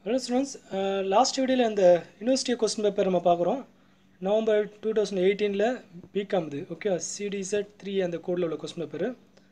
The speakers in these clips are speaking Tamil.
ஹலோ ஸ்டூடெண்ட்ஸ் லாஸ்ட் வீடியோவில் இந்த யூனிவர்சிட்டி கொஸ்டின் பேப்பர் நம்ம பார்க்குறோம் நவம்பர் டூ தௌசண்ட் எயிட்டீனில் பிகாம் இது ஓகே சிடிசெட் த்ரீ அந்த கோடில் உள்ள கொஸ்டின் பேப்பரு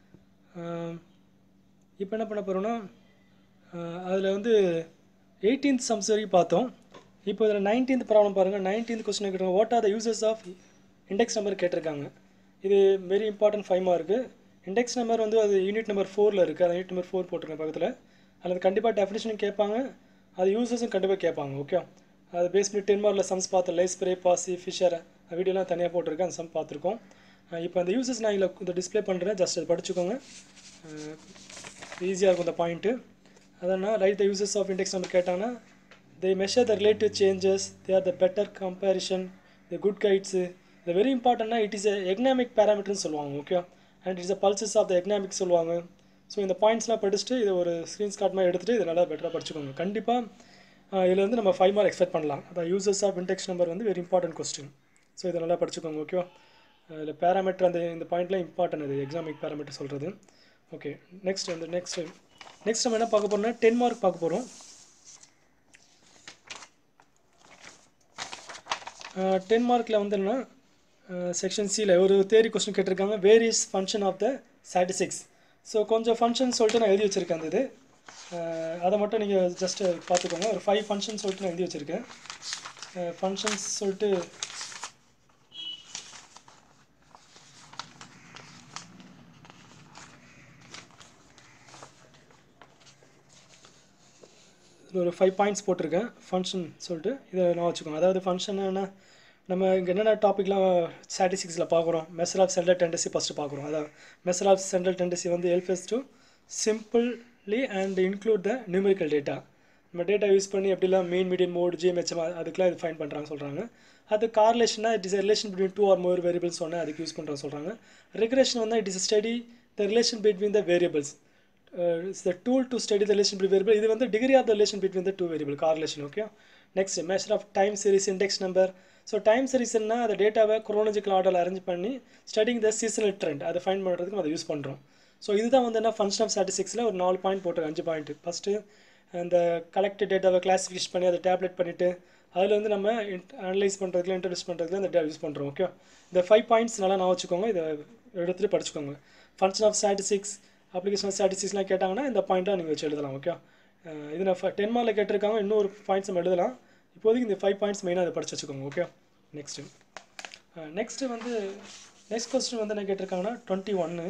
இப்போ என்ன பண்ண போகிறோன்னா அதில் வந்து எயிட்டீன்த் சம்ஸ் வரைக்கும் பார்த்தோம் இப்போ இதில் நைன்டீன்த் ப்ராப்ளம் பாருங்கள் நைன்டீன்த் கொஸ்டின் கேட்டிருக்காங்க what are the uses of index number கேட்டிருக்காங்க இது very important five mark index number வந்து அது யூனிட் நம்பர் ஃபோரில் இருக்குது அது யூனிட் நம்பர் ஃபோர் போட்டிருக்கேன் பக்கத்தில் அதில் கண்டிப்பாக டெஃபினேஷனும் கேட்பாங்க அது யூசஸும் கண்டிப்பாக கேட்பாங்க ஓகே அது பேஸ் பண்ணி டென் மார்க்கில் சம்ஸ் பார்த்தோம் லைஸ் ஸ்ப்ரே பாசி ஃபிஷர் வீடியோலாம் தனியாக போட்டிருக்கேன் அந்த சம் பார்த்துருக்கோம் இப்போ அந்த யூசஸ் நான் இதில் இந்த டிஸ்ப்ளே பண்ணுறேன் ஜஸ்ட் அதை படிச்சுக்கோங்க ஈஸியாக இருக்கும் இந்த பாயிண்ட்டு அதனால் write the uses of index number கேட்டாங்கன்னா they measure the relative changes they are the better comparison the good guides இது வெரி இம்பார்ட்டன்னா இட் இஸ் எ எக்னாமிக் பேராமீட்டர்னு சொல்லுவாங்க okay and it's a pulses of the economic சொல்லுவாங்க ஸோ இந்த பாயிண்ட்ஸ்லாம் படிச்சுட்டு இதை ஒரு ஸ்க்ரீன்ஷாட் மாதிரி எடுத்துகிட்டு இதை நல்லா பெட்டராக படிச்சுக்கோங்க கண்டிப்பாக இதில் வந்து நம்ம ஃபைவ் மார்க் எக்ஸ்பெக்ட் பண்ணலாம் அதான் யூசஸ் ஆஃப் இண்டெக்ஸ் நம்பர் வந்து வெரி இம்பார்ட்டன்ட் கொஸ்டின் ஸோ இதை நல்லா படிச்சுக்கோங்க ஓகேவா இதில் பேராமீட்டர் அந்த இந்த பாயிண்ட்லாம் இம்பார்ட்டன்ட் இது எக்ஸாமிக் பேராமீட்டர் சொல்கிறது ஓகே நெக்ஸ்ட் அந்த நெக்ஸ்ட் நெக்ஸ்ட் நம்ம என்ன பார்க்க போகிறோம்னா டென் மார்க் பார்க்க போகிறோம் டென் மார்க்கில் வந்து என்ன செக்ஷன் சியில் ஒரு தேரி கொஸ்டின் கேட்டிருக்காங்க where is function of the statistics so கொஞ்சம் ஃபங்க்ஷன் சொல்லிட்டு நான் எழுதி வச்சுருக்கேன் அந்த இது அதை மட்டும் நீங்கள் ஜஸ்ட்டு பார்த்துக்கோங்க ஒரு ஃபைவ் ஃபங்க்ஷன் சொல்லிட்டு நான் எழுதி வச்சுருக்கேன் ஃபங்க்ஷன்ஸ் சொல்லிட்டு இதில் ஒரு ஃபைவ் பாயிண்ட்ஸ் போட்டிருக்கேன் ஃபங்க்ஷன் சொல்லிட்டு இதை நான் வச்சுக்கோங்க அதாவது ஃபங்க்ஷன் என்ன நம்ம இங்கே என்னென்ன டாப்பிக்லாம் ஸ்டாட்டிஸ்டிக்ஸில் பார்க்குறோம் measure of central tendency first பார்க்குறோம் அதாவது மெசர் ஆஃப் சென்ட்ரல் டெண்டசி வந்து helps to simply and include the numerical data நம்ம டேட்டா யூஸ் பண்ணி எப்படிலாம் மெயின் மீடியம் மோட் ஜிஎம்ஹெச்எம் அதுக்கெலாம் இது ஃபைன் பண்ணுறாங்க சொல்கிறாங்க அது கார்லேஷனாக it is relation between two or more variables சொன்னால் அதுக்கு யூஸ் பண்ணுறாங்க சொல்கிறாங்க ரெகுலேஷன் வந்து it is study the relation between the variables it's the tool to study the relation between variable இது வந்து degree of the relation between the two variable correlation okay next measure of time series index number so time சீரிஸ்னா அந்த டேட்டாவை குரோலஜிக்கல் ஆர்டரில் அரேஞ்ச் பண்ணி ஸ்டடிங் த சீசனல் ட்ரெண்ட் அதை ஃபைன் பண்ணுறதுக்கு நம்ம அதை யூஸ் பண்ணுறோம் ஸோ இதுதான் வந்து என்ன ஃபங்க்ஷன் ஆஃப் ஸ்டாட்டிஸ்டிக்ஸில் ஒரு நாலு பாயிண்ட் போட்டிருக்கேன் அஞ்சு பாயிண்ட் ஃபஸ்ட்டு அந்த கலெக்டட் டேட்டாவை கிளாஸிஃபிகேஷன் பண்ணி அதை டேப்லெட் பண்ணிவிட்டு அதில் வந்து நம்ம அனலைஸ் பண்ணுறதுக்கு இன்ட்ரடியூஸ் பண்ணுறதுக்கு அந்த டேட்டா யூஸ் பண்ணுறோம் ஓகே இந்த ஃபைவ் பாயிண்ட்ஸ் நல்லா நான் வச்சுக்கோங்க இதை எடுத்துகிட்டு படிச்சுக்கோங்க function of statistics application of ஸ்டாட்டிஸ்டிக்ஸ்லாம் கேட்டாங்கன்னா இந்த பாயிண்ட்டாக நீங்கள் வச்சு எழுதலாம் ஓகே இது நான் டென் மார்க்கில் கேட்டிருக்காங்க இன்னொரு பாயிண்ட்ஸ் நம்ம எழுதலாம் இப்போதைக்கு இந்த ஃபைவ் பாயிண்ட்ஸ் மெயினாக அதை படிச்சு வச்சுக்கோங்க ஓகே நெக்ஸ்ட்டு நெக்ஸ்ட்டு வந்து நெக்ஸ்ட் கொஸ்டின் வந்து என்ன கேட்டிருக்காங்கன்னா டுவெண்ட்டி ஒன்று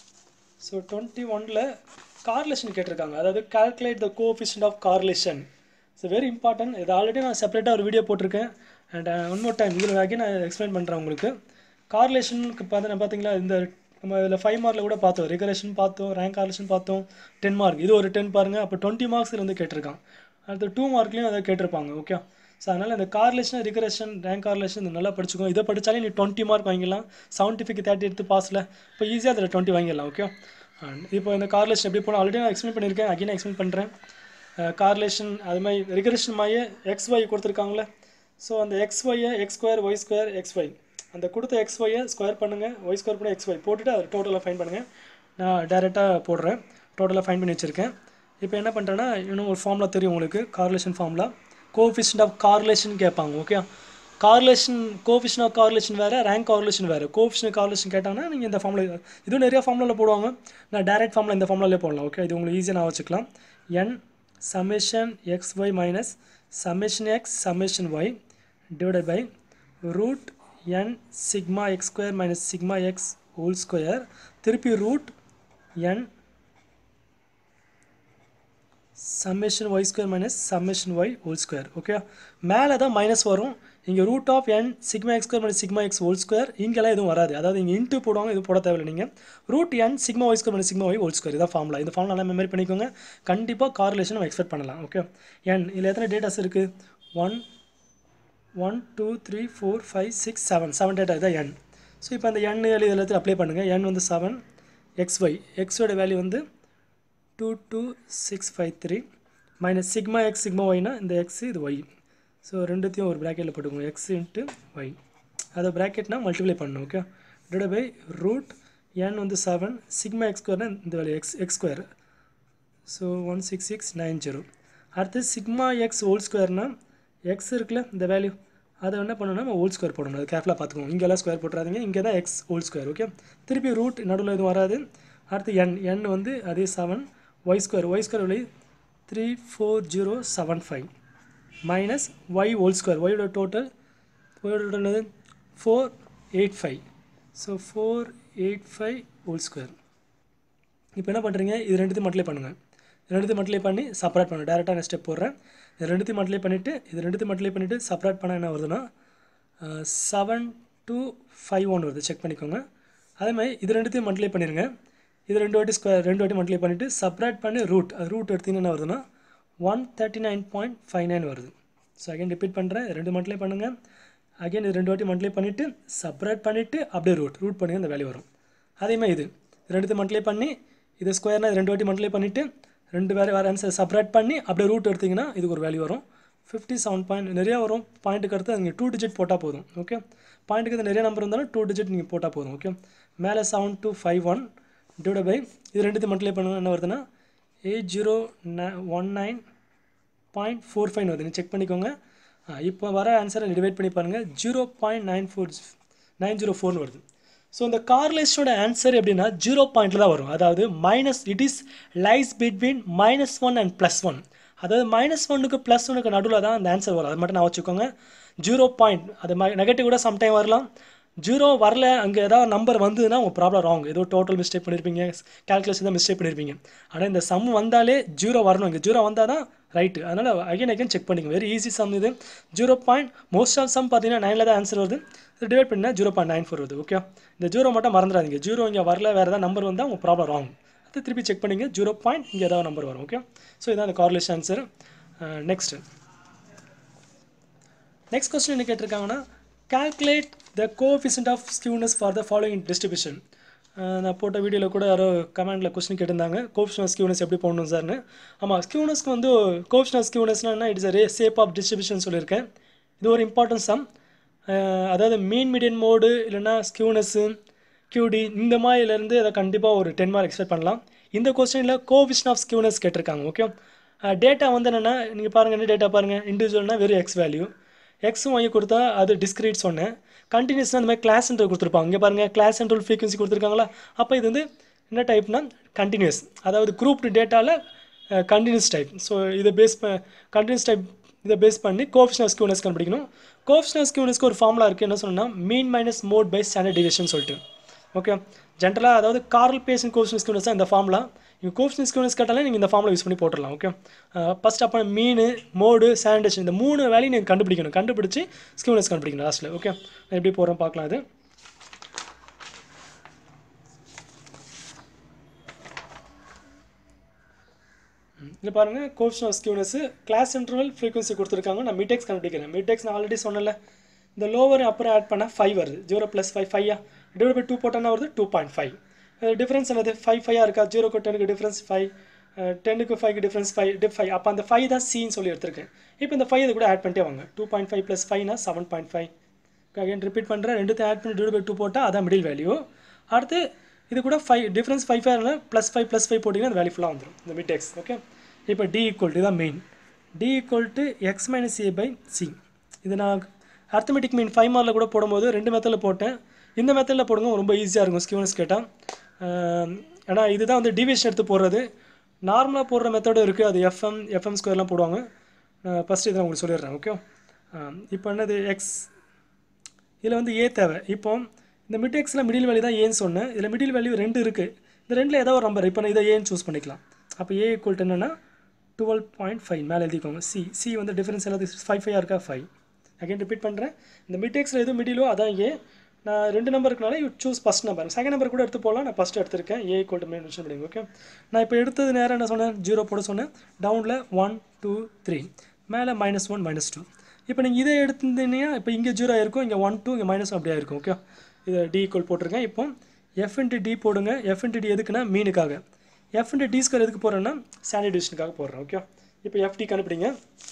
ஸோ டுவெண்ட்டி ஒனில் கார்லேஷன் கேட்டிருக்காங்க அதாவது calculate the coefficient of correlation so very important இது ஆல்ரெடி நான் செப்பரேட்டாக ஒரு வீடியோ போட்டிருக்கேன் அண்ட் ஒன் மோர் டைம் இதில் ஆகி நான் எக்ஸ்பிளைன் பண்ணுறேன் உங்களுக்கு கார்லேஷனுக்கு பார்த்து பார்த்தீங்களா இந்த நம்ம இதில் ஃபைவ் மார்க்கில் கூட பார்த்தோம் ரெகுலேஷன் பார்த்தோம் ரேங்க் கார்லேஷன் பார்த்தோம் டென் மார்க் இது ஒரு டென் பாருங்கள் அப்போ டுவெண்ட்டி மார்க்ஸில் வந்து கேட்டிருக்கான் அடுத்து டூ மார்க்லேயும் அதை கேட்டிருப்பாங்க ஓகே ஸோ அதனால் இந்த கார்லேஷன் ரிகரேஷன் ரேங்க் கார்லேஷன் இது நல்லா படிச்சுக்கோ இதை படித்தாலே நீ டுவெண்ட்டி மார்க் வாங்கிடலாம் சயின்டிஃபிக் தேர்ட்டி எடுத்து பாஸில் இப்போ ஈஸியாக அதில் டுவெண்ட்டி வாங்கிடலாம் ஓகே இப்போ இந்த கார்லேஷன் எப்படி போனால் ஆல்ரெடி நான் எக்ஸ்பிளைன் பண்ணியிருக்கேன் அகைன் எக்ஸ்பிளைன் பண்ணுறேன் கார்லேஷன் அது மாதிரி ரிகரேஷன் மாதிரியே எக்ஸ் ஒய் கொடுத்துருக்காங்களே ஸோ அந்த எக்ஸ் ஒய்யை X square Y square X Y அந்த கொடுத்த எக்ஸ் ஒய்யை ஸ்கொயர் பண்ணுங்கள் ஒய் ஸ்கொயர் பண்ணி எக்ஸ் ஒய் போட்டுட்டு அது டோட்டலாக ஃபைன் பண்ணுங்கள் நான் டேரெக்டாக போடுறேன் டோட்டலாக ஃபைன் பண்ணி வச்சுருக்கேன் இப்போ என்ன பண்ணுறேன்னா இன்னும் ஒரு ஃபார்முலா தெரியும் உங்களுக்கு correlation formula coefficient of correlation கேட்பாங்க okay correlation coefficient of correlation வேறு ரேங்க் கார்லேஷன் வேறு கோஃபிஷன் கார்லேஷன் கேட்டாங்கன்னா நீங்கள் இந்த ஃபார்முலா இதுவும் நிறைய ஃபார்முலாவில் போடுவாங்க நான் டேரக்ட் ஃபார்முலா இந்த ஃபார்முலாலே போடலாம் ஓகே இது உங்களுக்கு ஈஸியாக நான் வச்சுக்கலாம் N summation X Y minus summation X summation Y divided by root N sigma X square minus sigma X whole square திருப்பி root N summation Y square minus summation Y whole square okay மேலே தான் மைனஸ் வரும் இங்கே root of N sigma X square minus sigma X whole square இங்கெல்லாம் எதுவும் வராது அதாவது இங்கே இன்ட்டு போடுவாங்க இது போட தேவையில்லை நீங்கள் root N sigma Y square minus sigma Y whole square இதான் ஃபார்முலா இந்த ஃபார்முலா நல்லா மெமரி பண்ணிக்கோங்க கண்டிப்பாக கார்லேஷன் நம்ம எக்ஸ்பெக்ட் பண்ணலாம் ஓகே என் இதில் எத்தனை டேட்டாஸ் இருக்குது one one two three four five six seven seven data இதான் என் ஸோ இப்போ அந்த என் வேல்யூ எல்லாத்தையும் அப்ளை பண்ணுங்கள் என் வந்து செவன் எக்ஸ் ஒய் எக்ஸோட வேல்யூ வந்து two two six five three minus sigma X sigma ஒய்னா இந்த எக்ஸ் இது ஒய் ஸோ ரெண்டுத்தையும் ஒரு ப்ராக்கெட்டில் போட்டுக்கோங்க எக்ஸ் இன்ட்டு ஒய் அதை ப்ராக்கெட்னா மல்டிப்ளை பண்ணணும் okay divide by root n வந்து செவன் சிக்மா எக்ஸ் ஸ்கொயர்னா இந்த value x x square so one six six nine zero அடுத்து சிக்மா எக்ஸ் ஹோல் ஸ்கொயர்னா எக்ஸ் இருக்குல்ல இந்த வேல்யூ அதை என்ன பண்ணணும்னா நம்ம ஹோல் ஸ்கொயர் போடணும் அது கேர்ஃபுல்லாக பார்த்துக்கோங்க இங்கெல்லாம் ஸ்கொயர் போட்டுறாதீங்க இங்கே தான் எக்ஸ் ஹோல் ஸ்கொயர் ஓகே திருப்பி ரூட் நடுவில் எதுவும் வராது அடுத்து என் என் வந்து அதே seven y square Y square விலை three four zero seven five minus y whole square ஒயோட டோட்டல் ஒயோட டோட்டல் என்னது four eight five so four eight five whole square இப்போ என்ன பண்ணுறீங்க இது ரெண்டுத்தையும் மல்டிப்ளை பண்ணுங்கள் இது ரெண்டுத்தையும் மல்டிப்ளை பண்ணி செப்பரேட் பண்ணுங்க டேரெக்டாக நான் ஸ்டெப் போடுறேன் இது ரெண்டுத்தையும் மல்டிப்ளை பண்ணிவிட்டு இது ரெண்டுத்தையும் மல்டிப்ளை பண்ணிவிட்டு செப்பரேட் பண்ணால் என்ன வருதுன்னா செவன் டூ ஃபைவ் ஒன் வருது செக் பண்ணிக்கோங்க அதே மாதிரி இது ரெண்டுத்தையும் மல்டிப்ளை பண்ணிடுங்க இது ரெண்டு வாட்டி ஸ்கொயர் ரெண்டு வாட்டி மல்டிப்ளை பண்ணிவிட்டு செப்பரேட் பண்ணி ரூட் அது ரூட் எடுத்தீங்கன்னா என்ன வருதுன்னா one thirty nine point five nine வருது ஸோ அகைன் ரிப்பீட் பண்ணுறேன் ரெண்டு மல்டிப்ளை பண்ணுங்கள் அகைன் இது ரெண்டு வாட்டி மல்டிப்ளை பண்ணிவிட்டு செப்பரேட் பண்ணிவிட்டு அப்படியே ரூட் ரூட் பண்ணி அந்த வேல்யூ வரும் அதே மாதிரி இது ரெண்டுத்தையும் மல்டிப்ளை பண்ணி இது ஸ்கொயர்னால் ரெண்டு வாட்டி மல்டிப்ளை பண்ணிவிட்டு ரெண்டு வேறு வேறு ஆன்சர் செப்பரேட் பண்ணி அப்படியே ரூட் எடுத்திங்கன்னா இதுக்கு ஒரு வேல்யூ வரும் ஃபிஃப்டி செவன் பாயிண்ட் நிறையா வரும் பாயிண்ட்டுக்கு அடுத்து நீங்கள் டூ டிஜிட் போட்டால் போதும் ஓகே பாயிண்ட்டுக்கு அது நிறைய நம்பர் இருந்தாலும் டூ டிஜிட் நீங்கள் போட்டால் போதும் ஓகே மேலே seven two five one divide by இது ரெண்டுத்தையும் மல்டிப்ளை பண்ணுங்க என்ன வருதுன்னா eight zero one nine point four five வருது நீங்கள் செக் பண்ணிக்கோங்க இப்போ வர ஆன்சரை டிவைட் பண்ணி பாருங்கள் zero point nine four nine zero ஃபோர்னு வருது ஸோ இந்த கார்லேஷனோட ஆன்சர் எப்படின்னா ஜீரோ பாயிண்டில் தான் வரும் அதாவது minus it is lies between minus one and plus one அதாவது மைனஸ் ஒன்னுக்கு ப்ளஸ் ஒன்னுக்கு நடுவில் தான் அந்த ஆன்சர் வரும் அது மட்டும் நான் வச்சுக்கோங்க ஜீரோ பாயிண்ட் அது நெகட்டிவ் கூட சம்டைம் வரலாம் ஜீரோ வரல அங்கே ஏதாவது நம்பர் வந்ததுன்னா உங்கள் ப்ராப்ளம் ராங் ஏதோ டோட்டல் மிஸ்டேக் பண்ணியிருப்பீங்க கேல்குலேஷன் தான் மிஸ்டேக் பண்ணியிருப்பீங்க ஆனால் இந்த சம் வந்தாலே ஜீரோ வரணும் இங்கே ஜீரோ வந்தால் தான் ரைட்டு அதனால் அகைன் அகைன் செக் பண்ணிங்க வெரி ஈஸி சம் இது zero point most of sum பார்த்தீங்கன்னா நைனில் தான் ஆன்சர் வருது இது டிவைட் பண்ணால் ஜீரோ பாயிண்ட் நைன் ஃபோர் வருது ஓகே இந்த ஜீரோ மட்டும் மறந்துடாதீங்க ஜீரோ இங்கே வரல வேறு ஏதாவது நம்பர் வந்தால் உங்கள் ப்ராப்ளம் ராங் அது திருப்பி செக் பண்ணிங்க ஜீரோ பாயிண்ட் இங்கே ஏதாவது நம்பர் வரும் ஓகே ஸோ இதான் அந்த correlation answer next next question என்ன கேட்டிருக்காங்கன்னா calculate the coefficient of skewness for the following distribution நான் போட்ட வீடியோவில் கூட யாரோ கமெண்டில் கொஸ்டின் கேட்டிருந்தாங்க கோப்ஷனல் ஸ்கியூனஸ் எப்படி போடணும் சார்னு ஆமாம் ஸ்கியூனஸ்க்கு வந்து கோப்ஷனல் ஸ்கியூனஸ்னால் என்ன இட்ஸ் ரே சேப் ஆஃப் டிஸ்ட்ரிபியூஷன் சொல்லியிருக்கேன் இது ஒரு இம்பார்ட்டன்ட் சம் அதாவது மீன் மீடியன் மோடு இல்லைன்னா ஸ்கியூனஸ்ஸு கியூடி இந்த மாதிரிலேருந்து அதை கண்டிப்பாக ஒரு டென் மார்க் எக்ஸ்பெக்ட் பண்ணலாம் இந்த கொஸ்டினில் கோவிஷன் ஆஃப் ஸ்கியூனஸ் கேட்டிருக்காங்க ஓகே டேட்டா வந்து என்னென்னா நீங்கள் பாருங்கள் என்ன டேட்டா பாருங்கள் இண்டிவிஜுவல்னால் வெறும் எக்ஸ் வேல்யூ எக்ஸும் வாங்கி கொடுத்தா அது டிஸ்கிரீட் சொன்னேன் கண்டினியூஸ்னால் இந்த மாதிரி கிளாஸ் சென்டர் கொடுத்துருப்பாங்க இங்கே பாருங்கள் கிளாஸ் சென்ட்ரல் ஃப்ரீக்வன்சி கொடுத்துருக்காங்களா அப்போ இது வந்து என்ன டைப்னா கண்டினியூஸ் அதாவது குரூப் டேட்டாவில் கண்டினியூஸ் டைப் ஸோ இதை பேஸ் ப கண்டினியூஸ் டைப் இதை பேஸ் பண்ணி கோஃபிஷனல் ஸ்கியூனஸ் கண்டுபிடிக்கணும் கோஃபிஷனல் ஸ்கியூனஸ்க்கு ஒரு ஃபார்முலா இருக்குது என்ன சொன்னால் mean minus mode by standard division சொல்லிட்டு ஓகே ஜென்ரலாக அதாவது கார்ல் பேசன் கோஃபிஷனல் ஸ்கியூனஸ் தான் இந்த ஃபார்முலா நீங்கள் கோஃபிஷனல் ஸ்கியூனஸ் கேட்டாலே நீங்கள் இந்த ஃபார்முலா யூஸ் பண்ணி போட்டுடலாம் ஓகே ஃபஸ்ட் அப்போ மீன் மோடு சானிடேஷன் இந்த மூணு வேலையும் நீங்கள் கண்டுபிடிக்கணும் கண்டுபிடிச்சி ஸ்கியூனஸ் கண்டுபிடிக்கணும் லாஸ்ட்டில் ஓகே நான் எப்படி போகிறேன் பார்க்கலாம் அது இதில் பாருங்கள் coefficient of skewness class interval frequency கொடுத்துருக்காங்க நான் மிடெக்ஸ் கண்டுபிடிக்கிறேன் மிடெக்ஸ் நான் ஆல்ரெடி சொன்னல இந்த லோவர் அப்புறம் ஆட் பண்ணால் ஃபைவ் வருது ஜீரோ ப்ளஸ் ஃபைவ் ஃபைவா டிவைட் பை டூ போட்டோன்னா வருது டூ பாயிண்ட் ஃபைவ் டிஃப்ரென்ஸ் என்னது ஃபைவ் ஃபைவாக இருக்கா ஜீரோக்கு டெனுக்கு டிஃப்ரென்ஸ் ஃபைவ் டென்னுக்கு ஃபைவ்க்கு டிஃப்ரென்ஸ் ஃபைவ் டிஃப் ஃபைவ் அப்போ அந்த ஃபைவ் தான் சின்னு சொல்லி எடுத்திருக்கேன் இப்போ இந்த ஃபைவ் இது கூட ஆட் பண்ணிட்டே வாங்க டூ பாயிண்ட் ஃபைவ் ப்ளஸ் ஃபைவ்னா seven point five again repeat பண்ணுறேன் ரெண்டுத்தையும் ஆட் பண்ணி டிவைட் பை டூ போட்டால் அதான் மிடில் வேல்யூ அடுத்து இது கூட five difference five five plus five plus five போட்டிங்கன்னா அந்த வேல்யூ ஃபுல்லாக வந்துடும் இந்த மிடெக்ஸ் ஓகே இப்போ டி ஈக்குவல் டு தான் main d equal to x minus a by c இது நான் அர்த்தமெட்டிக் மீன் ஃபைவ் மார்க்கில் கூட போடும்போது ரெண்டு மெத்தடில் போட்டேன் இந்த மெத்தடில் போடுங்க ரொம்ப ஈஸியாக இருக்கும் ஸ்கியூனஸ் கேட்டால் ஏன்னா இதுதான் வந்து டிவிஷன் எடுத்து போடுறது நார்மலாக போடுற மெத்தடும் இருக்குது அது எஃப்எம் எஃப்எம் ஸ்கொயர்லாம் போடுவாங்க ஃபஸ்ட்டு இதை நான் உங்களுக்கு சொல்லிடுறேன் ஓகே இப்போ என்னது எக்ஸ் இதில் வந்து ஏ தேவை இப்போ இந்த மிட் எக்ஸில் மிடில் வேல்யூ தான் ஏன்னு சொன்னேன் இதில் மிடில் வேல்யூ ரெண்டு இருக்குது இந்த ரெண்டில் ஏதோ ஒரு நம்பர் இப்போ நான் இதை ஏன்னு சூஸ் பண்ணிக்கலாம் அப்போ ஏ ஈக்குவல் என்னென்னா டுவெல் பாயிண்ட் ஃபைவ் மேலே எழுதிக்கோங்க சி சி வந்து டிஃபரன்ஸ் எல்லாத்துக்கும் ஃபைவ் ஃபைவாக இருக்கா ஃபைவ் அகைன் ரிப்பீட் பண்ணுறேன் இந்த மிட் எக்ஸில் எது மிடிலோ அதான் ஏ நான் ரெண்டு நம்பர் இருக்கனால you choose first number second number கூட எடுத்து போகலாம் நான் ஃபஸ்ட்டு எடுத்திருக்கேன் ஏ ஈக்குவல் டு மென்ஷன் பண்ணிங்க ஓகே நான் இப்போ எடுத்தது நேரம் என்ன சொன்னேன் ஜீரோ போட சொன்னேன் டவுனில் ஒன் டூ த்ரீ மேலே மைனஸ் ஒன் மைனஸ் டூ இப்போ நீங்கள் இதை எடுத்துருந்தீங்கன்னா இப்போ இங்கே ஜீரோ இருக்கும் இங்கே ஒன் டூ இங்கே மைனஸ் அப்படியே இருக்கும் ஓகே இதை டி ஈக்குவல் போட்டிருக்கேன் இப்போ எஃப் இன்ட்டு டி போடுங்க எஃப் இன்ட்டு டி எதுக்குன்னா மீனுக்காக எஃப் இன்ட்டு டி ஸ்கொயர் எதுக்கு போடுறேன்னா ஸ்டாண்டர்ட் டிவிஷனுக்காக போடுறேன் ஓகே இப்போ எஃப்டி கண்டுபிடிங்க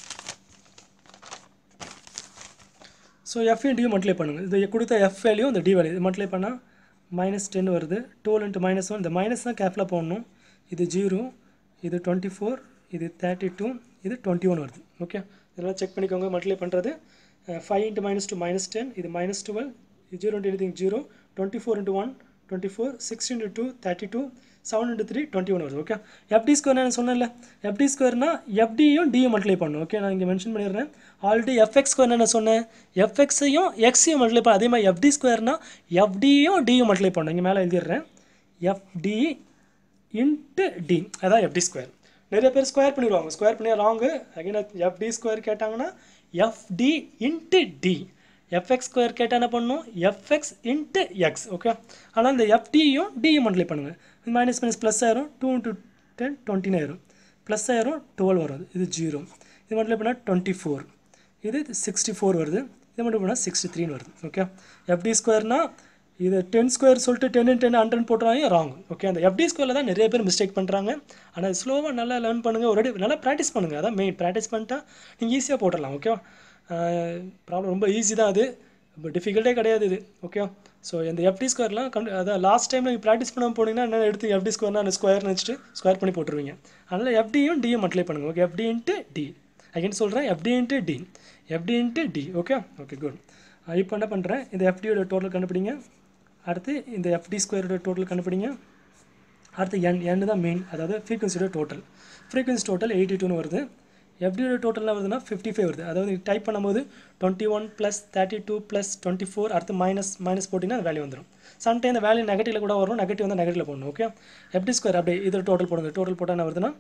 ஸோ எஃப் டியும் மல்டிப்ளை பண்ணுங்கள் இது கொடுத்த எஃப் வேல்யூ இந்த டி வேல்யூ இது மல்டிப்ளை பண்ணால் மைனஸ் டென் வருது டுவெல் இன்ட்டு மைனஸ் ஒன் இந்த மைனஸ் தான் கேர்ஃபுல்லாக போடணும் இது ஜீரோ இது டுவெண்ட்டி ஃபோர் இது தேர்ட்டி டூ இது டுவெண்ட்டி ஒன் வருது ஓகே இதெல்லாம் செக் பண்ணிக்கோங்க மல்டிப்ளை பண்ணுறது five into minus two minus ten இது minus twelve zero into anything zero twenty four into one twenty four six into two thirty two seven into three twenty one வருது ஓகே எஃப்டி ஸ்கொயர் நான் சொன்னேன்ல எஃப்டி ஸ்கொயர்னா எஃப்டியும் டியும் மல்டிப்ளை பண்ணணும் ஓகே நான் இங்கே மென்ஷன் பண்ணிடுறேன் ஆல்ரெடி எஃப்எக்ஸ் ஸ்கொயர் என்ன சொன்னேன் எஃப்எக்ஸையும் எக்ஸையும் மல்டிப்ளை பண்ண அதே மாதிரி எஃப்டி ஸ்கொயர்னா எஃப்டியும் டியும் மல்டிப்ளை பண்ணணும் இங்கே மேலே எழுதிடுறேன் எஃப்டி இன்ட்டு டி அதான் எஃப்டி ஸ்கொயர் நிறைய பேர் ஸ்கொயர் பண்ணிடுவாங்க ஸ்கொயர் பண்ணி ராங்கு அகைன் எஃப்டி ஸ்கொயர் கேட்டாங்கன்னா fd into d fx square கேட்டால் என்ன பண்ணணும் எஃப்எக்ஸ் இன்ட்டு எக்ஸ் ஓகே ஆனால் இந்த எஃப்டியும் டியும் மல்டிப்ளை பண்ணுங்கள் மைனஸ் மைனஸ் ப்ளஸ் ஆயிரும் டூ இன்ட்டு டென் டுவெண்ட்டின் ஆயிரும் ப்ளஸ் ஆயிரும் டுவெல் வரும் இது ஜீரோ இது மல்டிப்ளை பண்ணால் டுவெண்ட்டி ஃபோர் இது சிக்ஸ்டி ஃபோர் வருது இது மட்டும் பண்ணால் சிக்ஸ்டி த்ரீன்னு வருது ஓகே எஃப்டி ஸ்கொயர்னா இது டென் ஸ்கொயர் சொல்லிட்டு டென் டென் ஹண்ட்ரட் போட்டுறாங்க ராங் ஓகே அந்த எஃப்டி ஸ்கொயரில் தான் நிறைய பேர் மிஸ்டேக் பண்ணுறாங்க ஆனால் ஸ்லோவாக நல்லா லேர்ன் பண்ணுங்கள் ஒரு நல்லா ப்ராக்டிஸ் பண்ணுங்கள் அதான் மெயின் ப்ராக்டிஸ் பண்ணிட்டா நீங்கள் ஈஸியாக போட்டுடலாம் ஓகேவா ப்ராப்ளம் ரொம்ப ஈஸி தான் அது ரொம்ப டிஃபிகல்ட்டே கிடையாது இது ஓகே ஸோ இந்த எஃப்டி ஸ்கொயர்லாம் கண்டு அதான் லாஸ்ட் டைம் நீங்கள் ப்ராக்டிஸ் பண்ண போனீங்கன்னா என்ன எடுத்து எஃப்டி ஸ்கொயர்னா அந்த ஸ்கொயர் நினச்சிட்டு ஸ்கொயர் பண்ணி போட்டுருவீங்க அதனால் எஃப்டியும் டியும் மல்டிப்ளை பண்ணுங்கள் okay fd into d again சொல்கிறேன் fd into d fd into d okay okay good இப்போ என்ன பண்ணுறேன் இந்த எஃப்டியோட டோட்டல் கண்டுபிடிங்க அடுத்து இந்த எஃப்டி ஸ்கொயரோட டோட்டல் கண்டுபிடிங்க அடுத்து என் என் தான் மெயின் அதாவது ஃப்ரீக்வன்சியோட டோட்டல் ஃப்ரீக்வன்சி டோட்டல் எயிட்டி டூன்னு வருது எஃப்டியோட டோட்டல் வருதுன்னா ஃபிஃப்டி ஃபைவ் வருது அதாவது டைப் பண்ணும்போது twenty one plus thirty two plus twenty four அடுத்து மைனஸ் மைனஸ் போட்டிங்கன்னா அந்த வேல்யூ வந்துடும் சம்டைம் இந்த வேல்யூ நெகட்டிவில் கூட வரும் நெகட்டிவ் வந்து நெகட்டிவில் போடணும் ஓகே எஃப்டி ஸ்கொயர் அப்படியே இதோட டோட்டல் போடுங்க டோட்டல் போட்டால் என்ன வருதுன்னா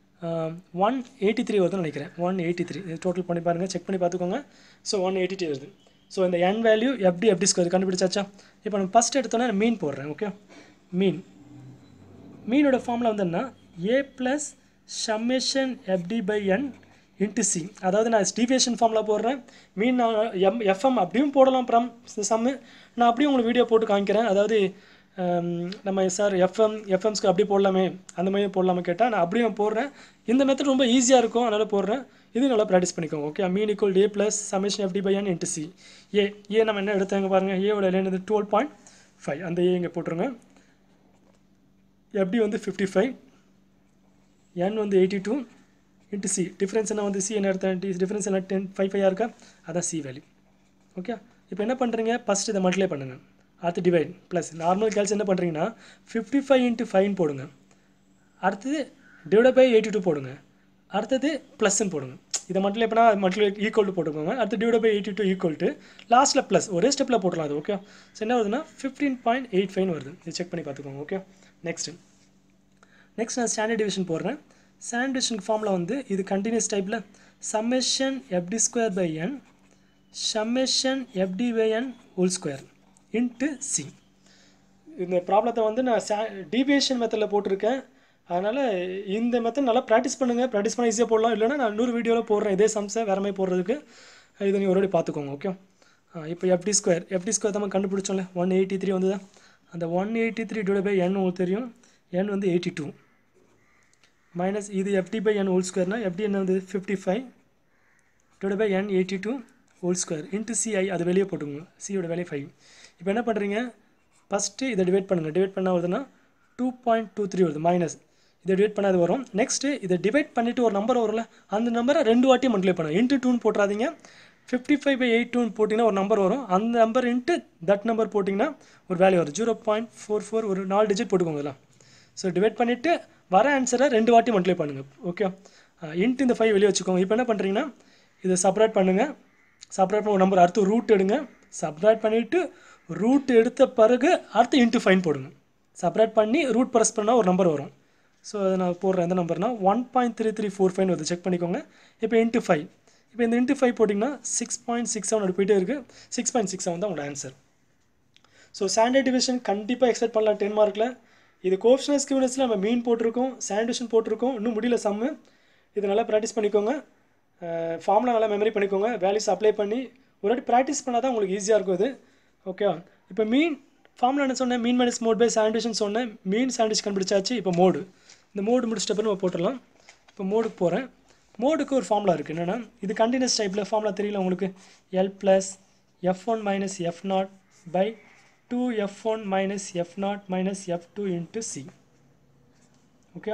ஒன் எயிட்டி த்ரீ வருதுன்னு நினைக்கிறேன் ஒன் எயிட்டி த்ரீ இது டோட்டல் பண்ணி பாருங்கள் செக் பண்ணி பார்த்துக்கோங்க ஸோ ஒன் எயிட்டி த்ரீ வருது ஸோ இந்த n value fd fd square கண்டுபிடிச்சாச்சா இப்போ நம்ம ஃபஸ்ட் எடுத்தோன்னே மீன் போடுறேன் ஓகே மீன் மீனோட ஃபார்மில் வந்து என்ன a plus summation fd by n into c அதாவது நான் டிவியேஷன் ஃபார்மில் போடுறேன் மீன் நான் எம் எஃப்எம் அப்படியும் போடலாம் அப்புறம் சம்மு நான் அப்படியும் உங்களுக்கு வீடியோ போட்டு காமிக்கிறேன் அதாவது நம்ம சார் எஃப்எம் எஃப்எம்ஸ்க்கு அப்படி போடலாமே அந்த மாதிரி போடலாமே கேட்டால் நான் அப்படியும் போடுறேன் இந்த மெத்தட் ரொம்ப ஈஸியாக இருக்கும் அதனால் போடுறேன் இது நல்லா ப்ராக்டிஸ் பண்ணிக்கோங்க okay mean equal a plus summation fd by n into c a a நம்ம என்ன எடுத்தாங்க பாருங்கள் ஏவோட லேன் டுவெல் பாயிண்ட் ஃபைவ் அந்த ஏ இங்கே போட்டுருங்க எஃப்டி வந்து ஃபிஃப்டி ஃபைவ் என் வந்து eighty two into c difference என்ன வந்து சி என்ன எடுத்தேன் டி டிஃப்ரென்ஸ் என்ன டென் ஃபைவ் ஃபைவாக இருக்கா அதான் சி வேல்யூ ஓகே இப்போ என்ன பண்ணுறீங்க ஃபஸ்ட் இதை மல்டிப்ளை பண்ணுங்கள் அடுத்து டிவைட் ப்ளஸ் நார்மல் கேல்ஸ் என்ன பண்ணுறீங்கன்னா ஃபிஃப்டி ஃபைவ் இன்ட்டு ஃபைன் போடுங்க அடுத்தது டிவைட் பை எயிட்டி டூ போடுங்க அடுத்தது ப்ளஸ்ன்னு போடுங்க இதை மல்டிப்ளை பண்ணால் மல்டிப்ளை ஈக்குவல் டு போட்டுக்கோங்க அடுத்து divide by eighty two equal to லாஸ்ட்டில் ப்ளஸ் ஒரே ஸ்டெப்பில் போடலாம் அது ஓகே ஸோ என்ன வருதுன்னா ஃபிஃப்டீன் பாயிண்ட் எயிட் ஃபைன் வருது இது செக் பண்ணி பார்த்துக்கோங்க ஓகே நெக்ஸ்ட்டு நெக்ஸ்ட் நான் ஸ்டாண்டர்ட் டிவிஷன் போடுறேன் ஸ்டாண்டர்ட் டிவிஷன் ஃபார்மில் வந்து இது கண்டினியூஸ் டைப்பில் summation fd square by n summation fd by n whole square into c இந்த ப்ராப்ளத்தை வந்து நான் சா டீவியேஷன் மெத்தடில் போட்டிருக்கேன் அதனால் இந்த மெத்தட் நல்லா ப்ராக்டிஸ் பண்ணுங்கள் ப்ராக்டிஸ் பண்ண ஈஸியாக போடலாம் இல்லைனா நான் இன்னொரு வீடியோவில் போடுறேன் இதே சம்ஸை வேறு மாதிரி போடுறதுக்கு இதை நீங்கள் ஒருவாடி பார்த்துக்கோங்க ஓகே இப்போ எஃப்டி ஸ்கொயர் எஃப்டி ஸ்கொயர் தான் கண்டுபிடிச்சோம்ல ஒன் எயிட்டி த்ரீ வந்து அந்த one eighty three divide by n உங்களுக்கு தெரியும் என் வந்து எயிட்டி டூ மைனஸ் இது எஃப்டி பை என் ஹோல் ஸ்கொயர்னா எஃப்டி என்ன வந்து fifty five divide by n eighty two whole square into c i அது வெளியே போட்டுங்க சியோட வேலையை ஃபைவ் இப்போ என்ன பண்ணுறீங்க ஃபஸ்ட்டு இதை டிவைட் பண்ணுங்கள் டிவைட் பண்ணால் வருதுன்னா டூ பாயிண்ட் டூ த்ரீ வருது மைனஸ் இதை டிவைட் பண்ணாது வரும் நெக்ஸ்ட்டு இதை டிவைட் பண்ணிவிட்டு ஒரு நம்பர் வரும்ல அந்த நம்பரை ரெண்டு வாட்டி மல்டிப்ளை பண்ணுங்க இன்ட்டு டூன்னு போட்டுறாதீங்க ஃபிஃப்டி ஃபைவ் பை எயிட் டூன்னு போட்டிங்கன்னா ஒரு நம்பர் வரும் அந்த நம்பர் இன்ட்டு தட் நம்பர் போட்டிங்கன்னா ஒரு வேல்யூ வரும் ஜீரோ பாயிண்ட் ஃபோர் ஃபோர் ஒரு நாலு டிஜிட் போட்டுக்கோங்க இதெல்லாம் ஸோ டிவைட் பண்ணிவிட்டு வர ஆன்சரை ரெண்டு வாட்டி மல்டிப்ளை பண்ணுங்கள் ஓகே இன்ட்டு இந்த ஃபைவ் வெளியே வச்சுக்கோங்க இப்போ என்ன பண்ணுறீங்கன்னா இதை செப்பரேட் பண்ணுங்கள் செப்பரேட் பண்ண ஒரு நம்பர் அடுத்து ரூட் எடுங்க செப்பரேட் பண்ணிவிட்டு ரூட் எடுத்த பிறகு அடுத்து இன்ட்டு ஃபைன் போடுங்க செப்பரேட் பண்ணி ரூட் ப்ரெஸ் பண்ணால் ஒரு நம்பர் வரும் ஸோ அதை நான் போடுறேன் எந்த நம்பர்னா one point three three four five வருது செக் பண்ணிக்கோங்க இப்போ இன்ட்டு ஃபைவ் இப்போ இந்த இன்ட்டு ஃபைவ் போட்டிங்கன்னா சிக்ஸ் பாயிண்ட் சிக்ஸ் செவன் போயிட்டே இருக்குது சிக்ஸ் பாயிண்ட் சிக்ஸ் செவன் தான் உங்களோட ஆன்சர் ஸோ ஸ்டாண்டர்ட் டிவிஷன் கண்டிப்பாக எக்ஸ்பெக்ட் பண்ணலாம் டென் மார்க்கில் இது கோப்ஷனல் ஸ்கியூனஸில் நம்ம மீன் போட்டிருக்கோம் சாண்டிஷன் போட்டிருக்கோம் இன்னும் முடியல சம்மு இது நல்லா ப்ராக்டிஸ் பண்ணிக்கோங்க ஃபார்மில் நல்லா மெமரி பண்ணிக்கோங்க வேல்யூஸ் அப்ளை பண்ணி ஒரு வாட்டி ப்ராக்டிஸ் பண்ணால் தான் உங்களுக்கு ஈஸியாக இருக்கும் இது ஓகே இப்போ மீன் ஃபார்மில் என்ன சொன்னேன் mean minus mode by standard division சொன்னேன் மீன் சாண்டிஷ் கண்டுபிடிச்சாச்சு இப்போ மோடு இந்த மோடு முடிச்சிட்ட பிறகு நம்ம போட்டுடலாம் இப்போ மோடுக்கு போகிறேன் மோடுக்கு ஒரு ஃபார்முலா இருக்குது என்னென்னா இது கண்டினியூஸ் டைப்பில் ஃபார்முலா தெரியல உங்களுக்கு l plus f one minus f naught by two f one minus f naught minus f two into c okay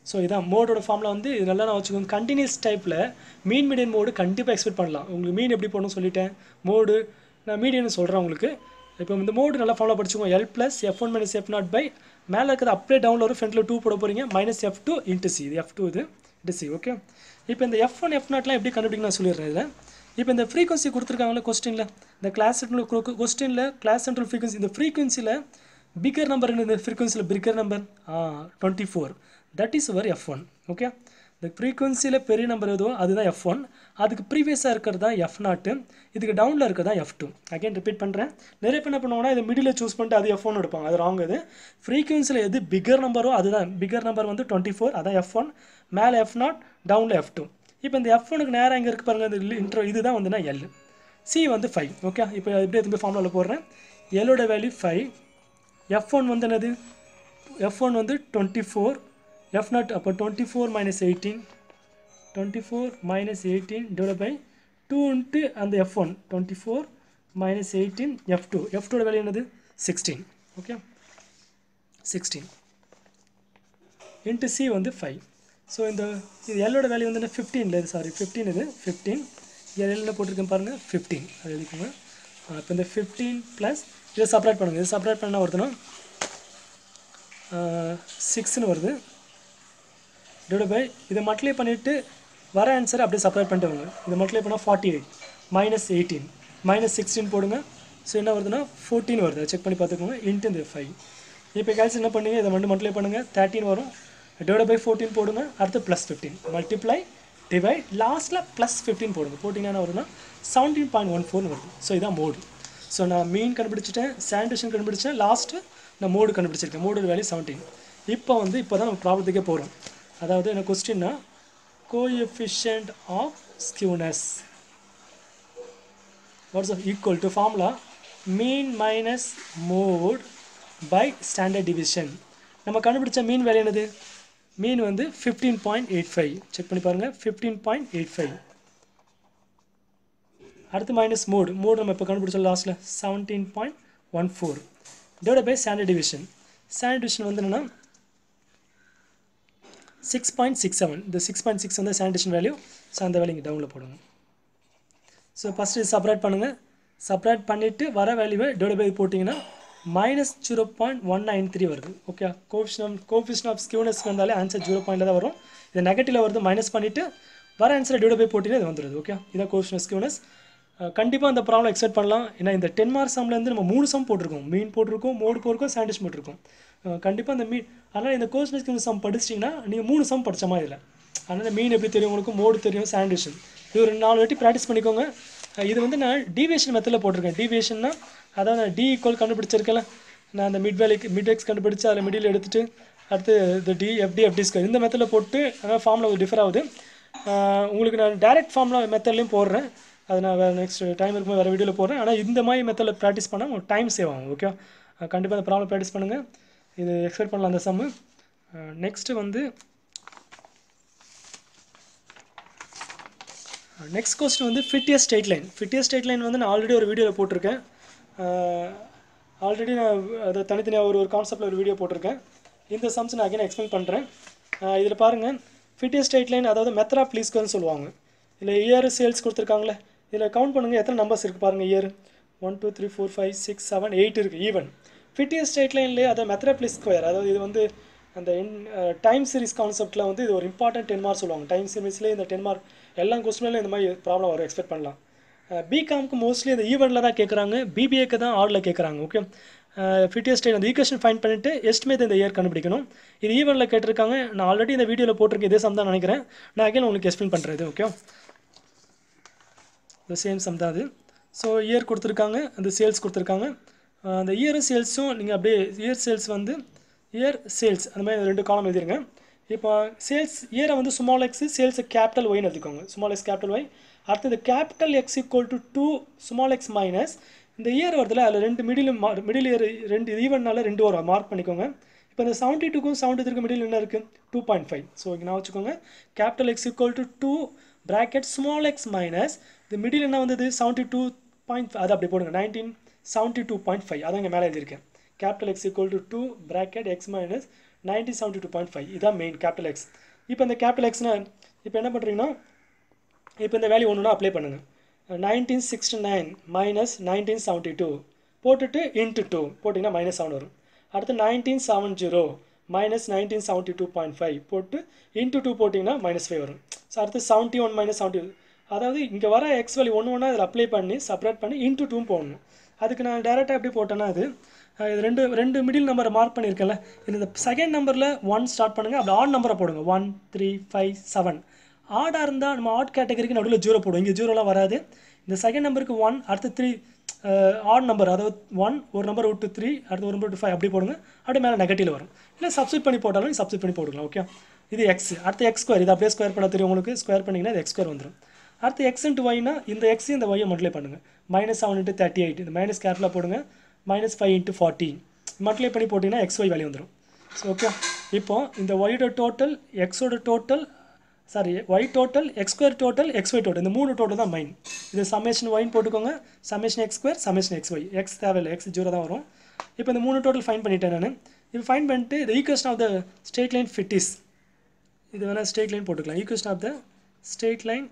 so இதான் மோடோட ஃபார்மில் வந்து இது நல்லா நான் வச்சுக்கோங்க கண்டினியூஸ் டைப்பில் மீன் மீடியன் மோடு கண்டிப்பாக எக்ஸ்பெக்ட் பண்ணலாம் உங்களுக்கு மீன் எப்படி போடணும்னு சொல்லிட்டேன் மோடு நான் மீடியன் சொல்கிறேன் உங்களுக்கு இப்போ இந்த மோடு நல்லா ஃபாலோ படிச்சுக்கோங்க l plus f one minus f naught by மேலே இருக்கிறது அப்படியே டவுனில் வரும் ஃப்ரண்ட்டில் டூ போட போகிறீங்க minus f two into c இது எஃப் டூ இது இன்ட்டு சி ஓகே இப்போ இந்த எஃப் ஒன் எஃப் நாட்லாம் எப்படி கண்டுபிடிக்க நான் சொல்லிடுறேன் இதில் இப்போ இந்த ஃப்ரீக்வன்சி கொடுத்துருக்காங்களே கொஸ்டினில் இந்த கிளாஸ் கொஸ்டினில் கிளாஸ் சென்ட்ரல் ஃப்ரீக்வன்சி இந்த ஃப்ரீக்வன்சியில் பிகர் நம்பர் இந்த ஃப்ரீக்வன்சியில் bigger number ah twenty four that is our f one okay இந்த ஃப்ரீக்வன்சியில் பெரிய நம்பர் எதுவோ அதுதான் எஃப் ஒன் அதுக்கு ப்ரீவியஸாக இருக்கிறது தான் எஃப் நாட்டு இதுக்கு டவுனில் இருக்கிறது தான் எஃப் டூ அகைன் ரிப்பீட் பண்ணுறேன் நிறைய பேர் என்ன பண்ணுவாங்கன்னா இது மிடில் சூஸ் பண்ணிட்டு அது எஃப் ஒன் எடுப்பாங்க அது ராங் இது ஃப்ரீக்வன்சியில் எது பிகர் நம்பரோ அதுதான் பிகர் நம்பர் வந்து டுவெண்ட்டி ஃபோர் அதான் எஃப் ஒன் மேலே எஃப் நாட் டவுனில் எஃப் டூ இப்போ இந்த எஃப் ஒனுக்கு நேரம் எங்கே இருக்கு பாருங்கள் இந்த இன்ட்ரோ இதுதான் வந்துன்னா எல் சி வந்து ஃபைவ் ஓகே இப்போ எப்படி திரும்பி ஃபார்முலாவில் போடுறேன் எல்லோட வேல்யூ ஃபைவ் எஃப் ஒன் வந்து என்னது எஃப் ஒன் வந்து டுவெண்ட்டி ஃபோர் எஃப் நாட் அப்போ twenty four minus eighteen twenty four minus eighteen divide by two into அந்த f one twenty four minus eighteen f two f டூட வேல்யூ என்னது sixteen okay sixteen into c வந்து ஃபைவ் ஸோ இந்த இது எல்லோட வேல்யூ வந்து ஃபிஃப்டீனில் இது சாரி ஃபிஃப்டீன் இது ஃபிஃப்டீன் எல்லில் போட்டிருக்கேன் பாருங்கள் ஃபிஃப்டீன் அது எழுதிக்கோங்க இப்போ இந்த ஃபிஃப்டீன் ப்ளஸ் இதை செப்பரேட் பண்ணுங்கள் இது செப்பரேட் பண்ணால் வருதுன்னா சிக்ஸ்னு வருது டிவைட் பை இதை மல்டிப்ளை பண்ணிவிட்டு வர ஆன்சரை அப்படியே செப்பரேட் பண்ணிட்டு வாங்க இதை மல்டிப்ளை பண்ணால் forty eight minus eighteen minus sixteen போடுங்க ஸோ என்ன வருதுன்னா ஃபோர்டீன் வருது செக் பண்ணி பார்த்துக்கோங்க இன்ட்டு இந்த ஃபைவ் இப்போ கேல்சி என்ன பண்ணுங்க இதை மட்டும் மல்டிப்ளை பண்ணுங்கள் தேர்ட்டின் வரும் டிவைட் பை ஃபோர்டீன் போடுங்க அடுத்து ப்ளஸ் ஃபிஃப்டீன் மல்டிப்ளை டிவைட் லாஸ்ட்டில் ப்ளஸ் ஃபிஃப்டீன் போடுங்க போட்டிங்கன்னா என்ன வருதுன்னா செவன்டீன் பாயிண்ட் ஒன் ஃபோர்னு வருது ஸோ இதான் மோடு ஸோ நான் மீன் கண்டுபிடிச்சிட்டேன் சாண்டேஷன் கண்டுபிடிச்சேன் லாஸ்ட்டு நான் மோடு கண்டுபிடிச்சிருக்கேன் மோடு வேல்யூ செவன்டீன் இப்போ வந்து இப்போ தான் நம்ம ப்ராப்ளத்துக்கே போகிறோம் அதாவது என்ன கொஸ்டின்னா coefficient of skewness what's of equal to formula mean minus mode by standard deviation நம்ம கண்டுபிடிச்ச மீன் வேல்யூ என்னது மீன் வந்து fifteen point eight five check பண்ணி பாருங்கள் ஃபிஃப்டீன் பாயிண்ட் எயிட் ஃபைவ் அடுத்து மைனஸ் மோடு மோடு நம்ம இப்போ கண்டுபிடிச்சோம் லாஸ்ட்டில் seventeen point one four divide by standard deviation standard deviation வந்து என்னென்னா சிக்ஸ் பாயிண்ட் சிக்ஸ் செவன் இந்த சிக்ஸ் பாயிண்ட் சிக்ஸ் வந்து சானிடேஷன் வேல்யூ ஸோ அந்த வேல்யூ இங்கே டவுனில் போடுங்க ஸோ ஃபஸ்ட்டு இது செப்பரேட் பண்ணுங்கள் செப்பரேட் பண்ணிவிட்டு வர வேல்யூவை டிவைட் பை போட்டிங்கன்னா minus zero point one nine three வருது okay coefficient coefficient of skewness வந்தாலே ஆன்சர் ஜீரோ பாயிண்டில் தான் வரும் இது நெகட்டிவில் வருது மைனஸ் பண்ணிவிட்டு வர ஆன்சரை டிவைட் பை போட்டிங்கன்னா இது வந்துடுது ஓகே இதான் கோஃபிஷன் ஆஃப் ஸ்கியூனஸ் கண்டிப்பாக அந்த ப்ராப்ளம் எக்ஸ்பெக்ட் பண்ணலாம் ஏன்னா இந்த டென் மார்க் சம்லேருந்து நம்ம மூணு சம் போட்டிருக்கோம் மீன் போட்டிருக்கோம் மோடு போட்டிருக்கோம் சாண்டிஷ் போட்டிருக்கோம் கண்டிப்பாக அந்த மீன் அதனால் இந்த கோர்ஸ் சம் படிச்சிட்டிங்கன்னா நீங்கள் மூணு சம் படித்த மாதிரி இல்லை அதனால் மீன் எப்படி தெரியும் உங்களுக்கு மோடு தெரியும் சாண்டிஷன் இது ஒரு நாலு வாட்டி ப்ராக்டிஸ் பண்ணிக்கோங்க இது வந்து நான் டீவியேஷன் மெத்தடில் போட்டிருக்கேன் டீவியேஷன்னா அதாவது நான் டி ஈக்குவல் கண்டுபிடிச்சிருக்கேன்ல நான் அந்த மிட் வேலைக்கு மிட் எக்ஸ் கண்டுபிடிச்சு அதில் மிடில் எடுத்துகிட்டு அடுத்து இந்த டி எஃப்டி எஃப்டி ஸ்கொயர் இந்த மெத்தடில் போட்டு அதான் ஃபார்மில் டிஃபர் ஆகுது உங்களுக்கு நான் டேரெக்ட் ஃபார்மில் மெத்தட்லேயும் போடுறேன் அது நான் வேறு நெக்ஸ்ட் டைம் இருக்கும்போது வேறு வீடியோவில் போடுறேன் ஆனால் இந்த மாதிரி மெத்தடில் ப்ராக்டிஸ் பண்ணால் உங்களுக்கு டைம் சேவ் ஆகும் ஓகே கண்டிப்பாக அந்த ப்ராப்ளம் ப்ராக்டிஸ் பண்ணுங்கள் இது எக்ஸ்பெக்ட் பண்ணலாம் அந்த சம்மு நெக்ஸ்ட்டு வந்து நெக்ஸ்ட் கொஸ்டின் வந்து fitting straight line fitting straight line வந்து நான் ஆல்ரெடி ஒரு வீடியோவில் போட்டிருக்கேன் ஆல்ரெடி நான் அதை தனித்தனியாக ஒரு ஒரு கான்செப்டில் ஒரு வீடியோ போட்டிருக்கேன் இந்த சம்ஸ் நான் அகைன் எக்ஸ்பிளைன் பண்ணுறேன் இதில் பாருங்கள் ஃபிட்டியஸ் ஸ்டேட் லைன் அதாவது மெத்தட் ஆஃப் ப்ளீஸ்கர்னு சொல்லுவாங்க இதில் இயர் சேல்ஸ் கொடுத்துருக்காங்களே இதில் கவுண்ட் பண்ணுங்கள் எத்தனை நம்பர்ஸ் இருக்குது பாருங்கள் year one two three four five six seven eight இருக்குது ஈவன் ஃபிட்டியஸ் ஸ்டேட் லைன்லேயே அதை மெத்தட் ப்ளீஸ் ஸ்கொயர் அதாவது இது வந்து அந்த இன் டைம் சீரிஸ் கான்செப்ட்டில் வந்து இது ஒரு இம்பார்ட்டன்ட் டென் மார்க் சொல்லுவாங்க டைம் சீரிஸ்லேயே இந்த டென் மார்க் எல்லா கொஸ்டின்லையும் இந்த மாதிரி ப்ராப்ளம் வரும் எக்ஸ்பெக்ட் பண்ணலாம் பிகாம்க்கு மோஸ்ட்லி இந்த ஈவெண்ட்டில் தான் கேட்குறாங்க பிபிஏக்கு தான் ஆர்டில் கேட்குறாங்க ஓகே ஃபிட்டியஸ் ஸ்டேட் அந்த ஈக்குவேஷன் ஃபைன் பண்ணிவிட்டு எஸ்டிமேட் இந்த இயர் கண்டுபிடிக்கணும் இது ஈவெண்ட்டில் கேட்டிருக்காங்க நான் ஆல்ரெடி இந்த வீடியோவில் போட்டிருக்கேன் இதே சம் தான் நினைக்கிறேன் நான் அகைன் உங்களுக்கு எக்ஸ்பிளைன் பண்ணுறது ஓகே இந்த சேம் சம் தான் அது ஸோ இயர் கொடுத்துருக்காங்க அந்த சேல்ஸ் கொடுத்துருக்காங்க அந்த இயர் சேல்ஸும் நீங்கள் அப்படியே இயர் சேல்ஸ் வந்து இயர் சேல்ஸ் அந்த மாதிரி ரெண்டு காலம் எழுதிருங்க இப்போ சேல்ஸ் இயரை வந்து ஸ்மால் எக்ஸ் சேல்ஸ் கேபிட்டல் ஒய்னு எழுதிக்கோங்க ஸ்மால் எக்ஸ் கேபிட்டல் ஒய் அடுத்து இந்த capital x equal to two small x minus இந்த இயர் வருதுல அதில் ரெண்டு மிடில் மிடில் இயர் ரெண்டு ஈவெண்ட்னால ரெண்டு வரும் மார்க் பண்ணிக்கோங்க இப்போ இந்த செவன்ட்டி டூக்கும் செவன்ட்டி த்ரீக்கும் மிடில் என்ன இருக்குது டூ பாயிண்ட் ஃபைவ் ஸோ இங்கே நான் வச்சுக்கோங்க capital x equal to two bracket small x minus இந்த மிடில் என்ன வந்தது செவன்ட்டி டூ பாயிண்ட் அது அப்படி போடுங்க nineteen seventy two point five அதான் இங்கே மேலே எழுதியிருக்கேன் capital x equal to two bracket x minus nineteen seventy two point five இதான் மெயின் கேபிட்டல் எக்ஸ் இப்போ இந்த கேபிட்டல் எக்ஸ்னால் இப்போ என்ன பண்ணுறீங்கன்னா இப்போ இந்த வேல்யூ ஒன்றுனா அப்ளை பண்ணுங்கள் nineteen sixty nine minus nineteen seventy two போட்டுட்டு இன்ட்டு டூ போட்டிங்கன்னா மைனஸ் செவன் வரும் அடுத்து nineteen seven zero minus nineteen seventy two point five போட்டு இன்ட்டு டூ போட்டிங்கன்னா மைனஸ் ஃபைவ் வரும் ஸோ அடுத்து செவன்ட்டி ஒன் மைனஸ் செவன்ட்டி அதாவது இங்கே வர எக்ஸ் வேல்யூ ஒன்று ஒன்றா அதில் அப்ளை பண்ணி செப்பரேட் பண்ணி இன்ட்டு டூ போடணும் அதுக்கு நான் டேரெக்டாக எப்படி போட்டேன்னா அது அஹ் இது ரெண்டு ரெண்டு மிடில் நம்பரை மார்க் பண்ணியிருக்கேன்ல இந்த செகண்ட் நம்பரில் ஒன் ஸ்டார்ட் பண்ணுங்கள் அப்படி ஆட் நம்பரை போடுங்க ஒன் த்ரீ ஃபைவ் செவன் ஆடாக இருந்தால் நம்ம ஆட் கேட்டகரிக்கு நடுவில் ஜீரோ போடுவோம் இங்கே ஜீரோலாம் வராது இந்த செகண்ட் நம்பருக்கு ஒன் அடுத்து த்ரீ ஆட் நம்பர் அதாவது ஒன் ஒரு நம்பர் விட்டு த்ரீ அடுத்து ஒரு நம்பர் விட்டு ஃபைவ் அப்படி போடுங்க அப்படியே மேலே நெகட்டிவ் வரும் இல்லை சப்ஸ்டிட் பண்ணி போட்டாலும் சப்ஸ்டிட் பண்ணி போடுக்கலாம் ஓகே இது எக்ஸ் அடுத்து எக்ஸ் ஸ்கொயர் இது அப்படியே ஸ்கொயர் பண்ண தெரியும் உங்களுக்கு ஸ்கொயர் பண்ணிங்கன்னா இது எக்ஸ் ஸ்கொயர் வந்துடும் அடுத்து எக்ஸ் இன்ட்டு ஒய்னா இந்த எக்ஸ் இந்த ஒய்யை மல்டிப்ளை பண்ணுங்கள் minus seven into thirty eight இந்த மைனஸ் கேர்ஃபுல்லாக போடுங்க minus five into forty multiply பண்ணி போட்டிங்கன்னா எக்ஸ் ஒய் வேல்யூ வந்துடும் ஸோ ஓகே இப்போ இந்த ஒய்யோட டோட்டல் எக்ஸோட total sorry y total x square total x y total இந்த மூணு டோட்டல் தான் மைன் இது சமேஷன் ஒய்னு போட்டுக்கோங்க summation x square summation X y x தேவையில்லை எக்ஸ் ஜீரோ தான் வரும் இப்போ இந்த மூணு டோட்டல் ஃபைன் பண்ணிட்டேன் நான் இப்போ ஃபைன் பண்ணிட்டு இந்த equation of the straight line ஃபிட்டிஸ் இது வேணால் ஸ்ட்ரெயிட் லைன் போட்டுக்கலாம் equation of the straight line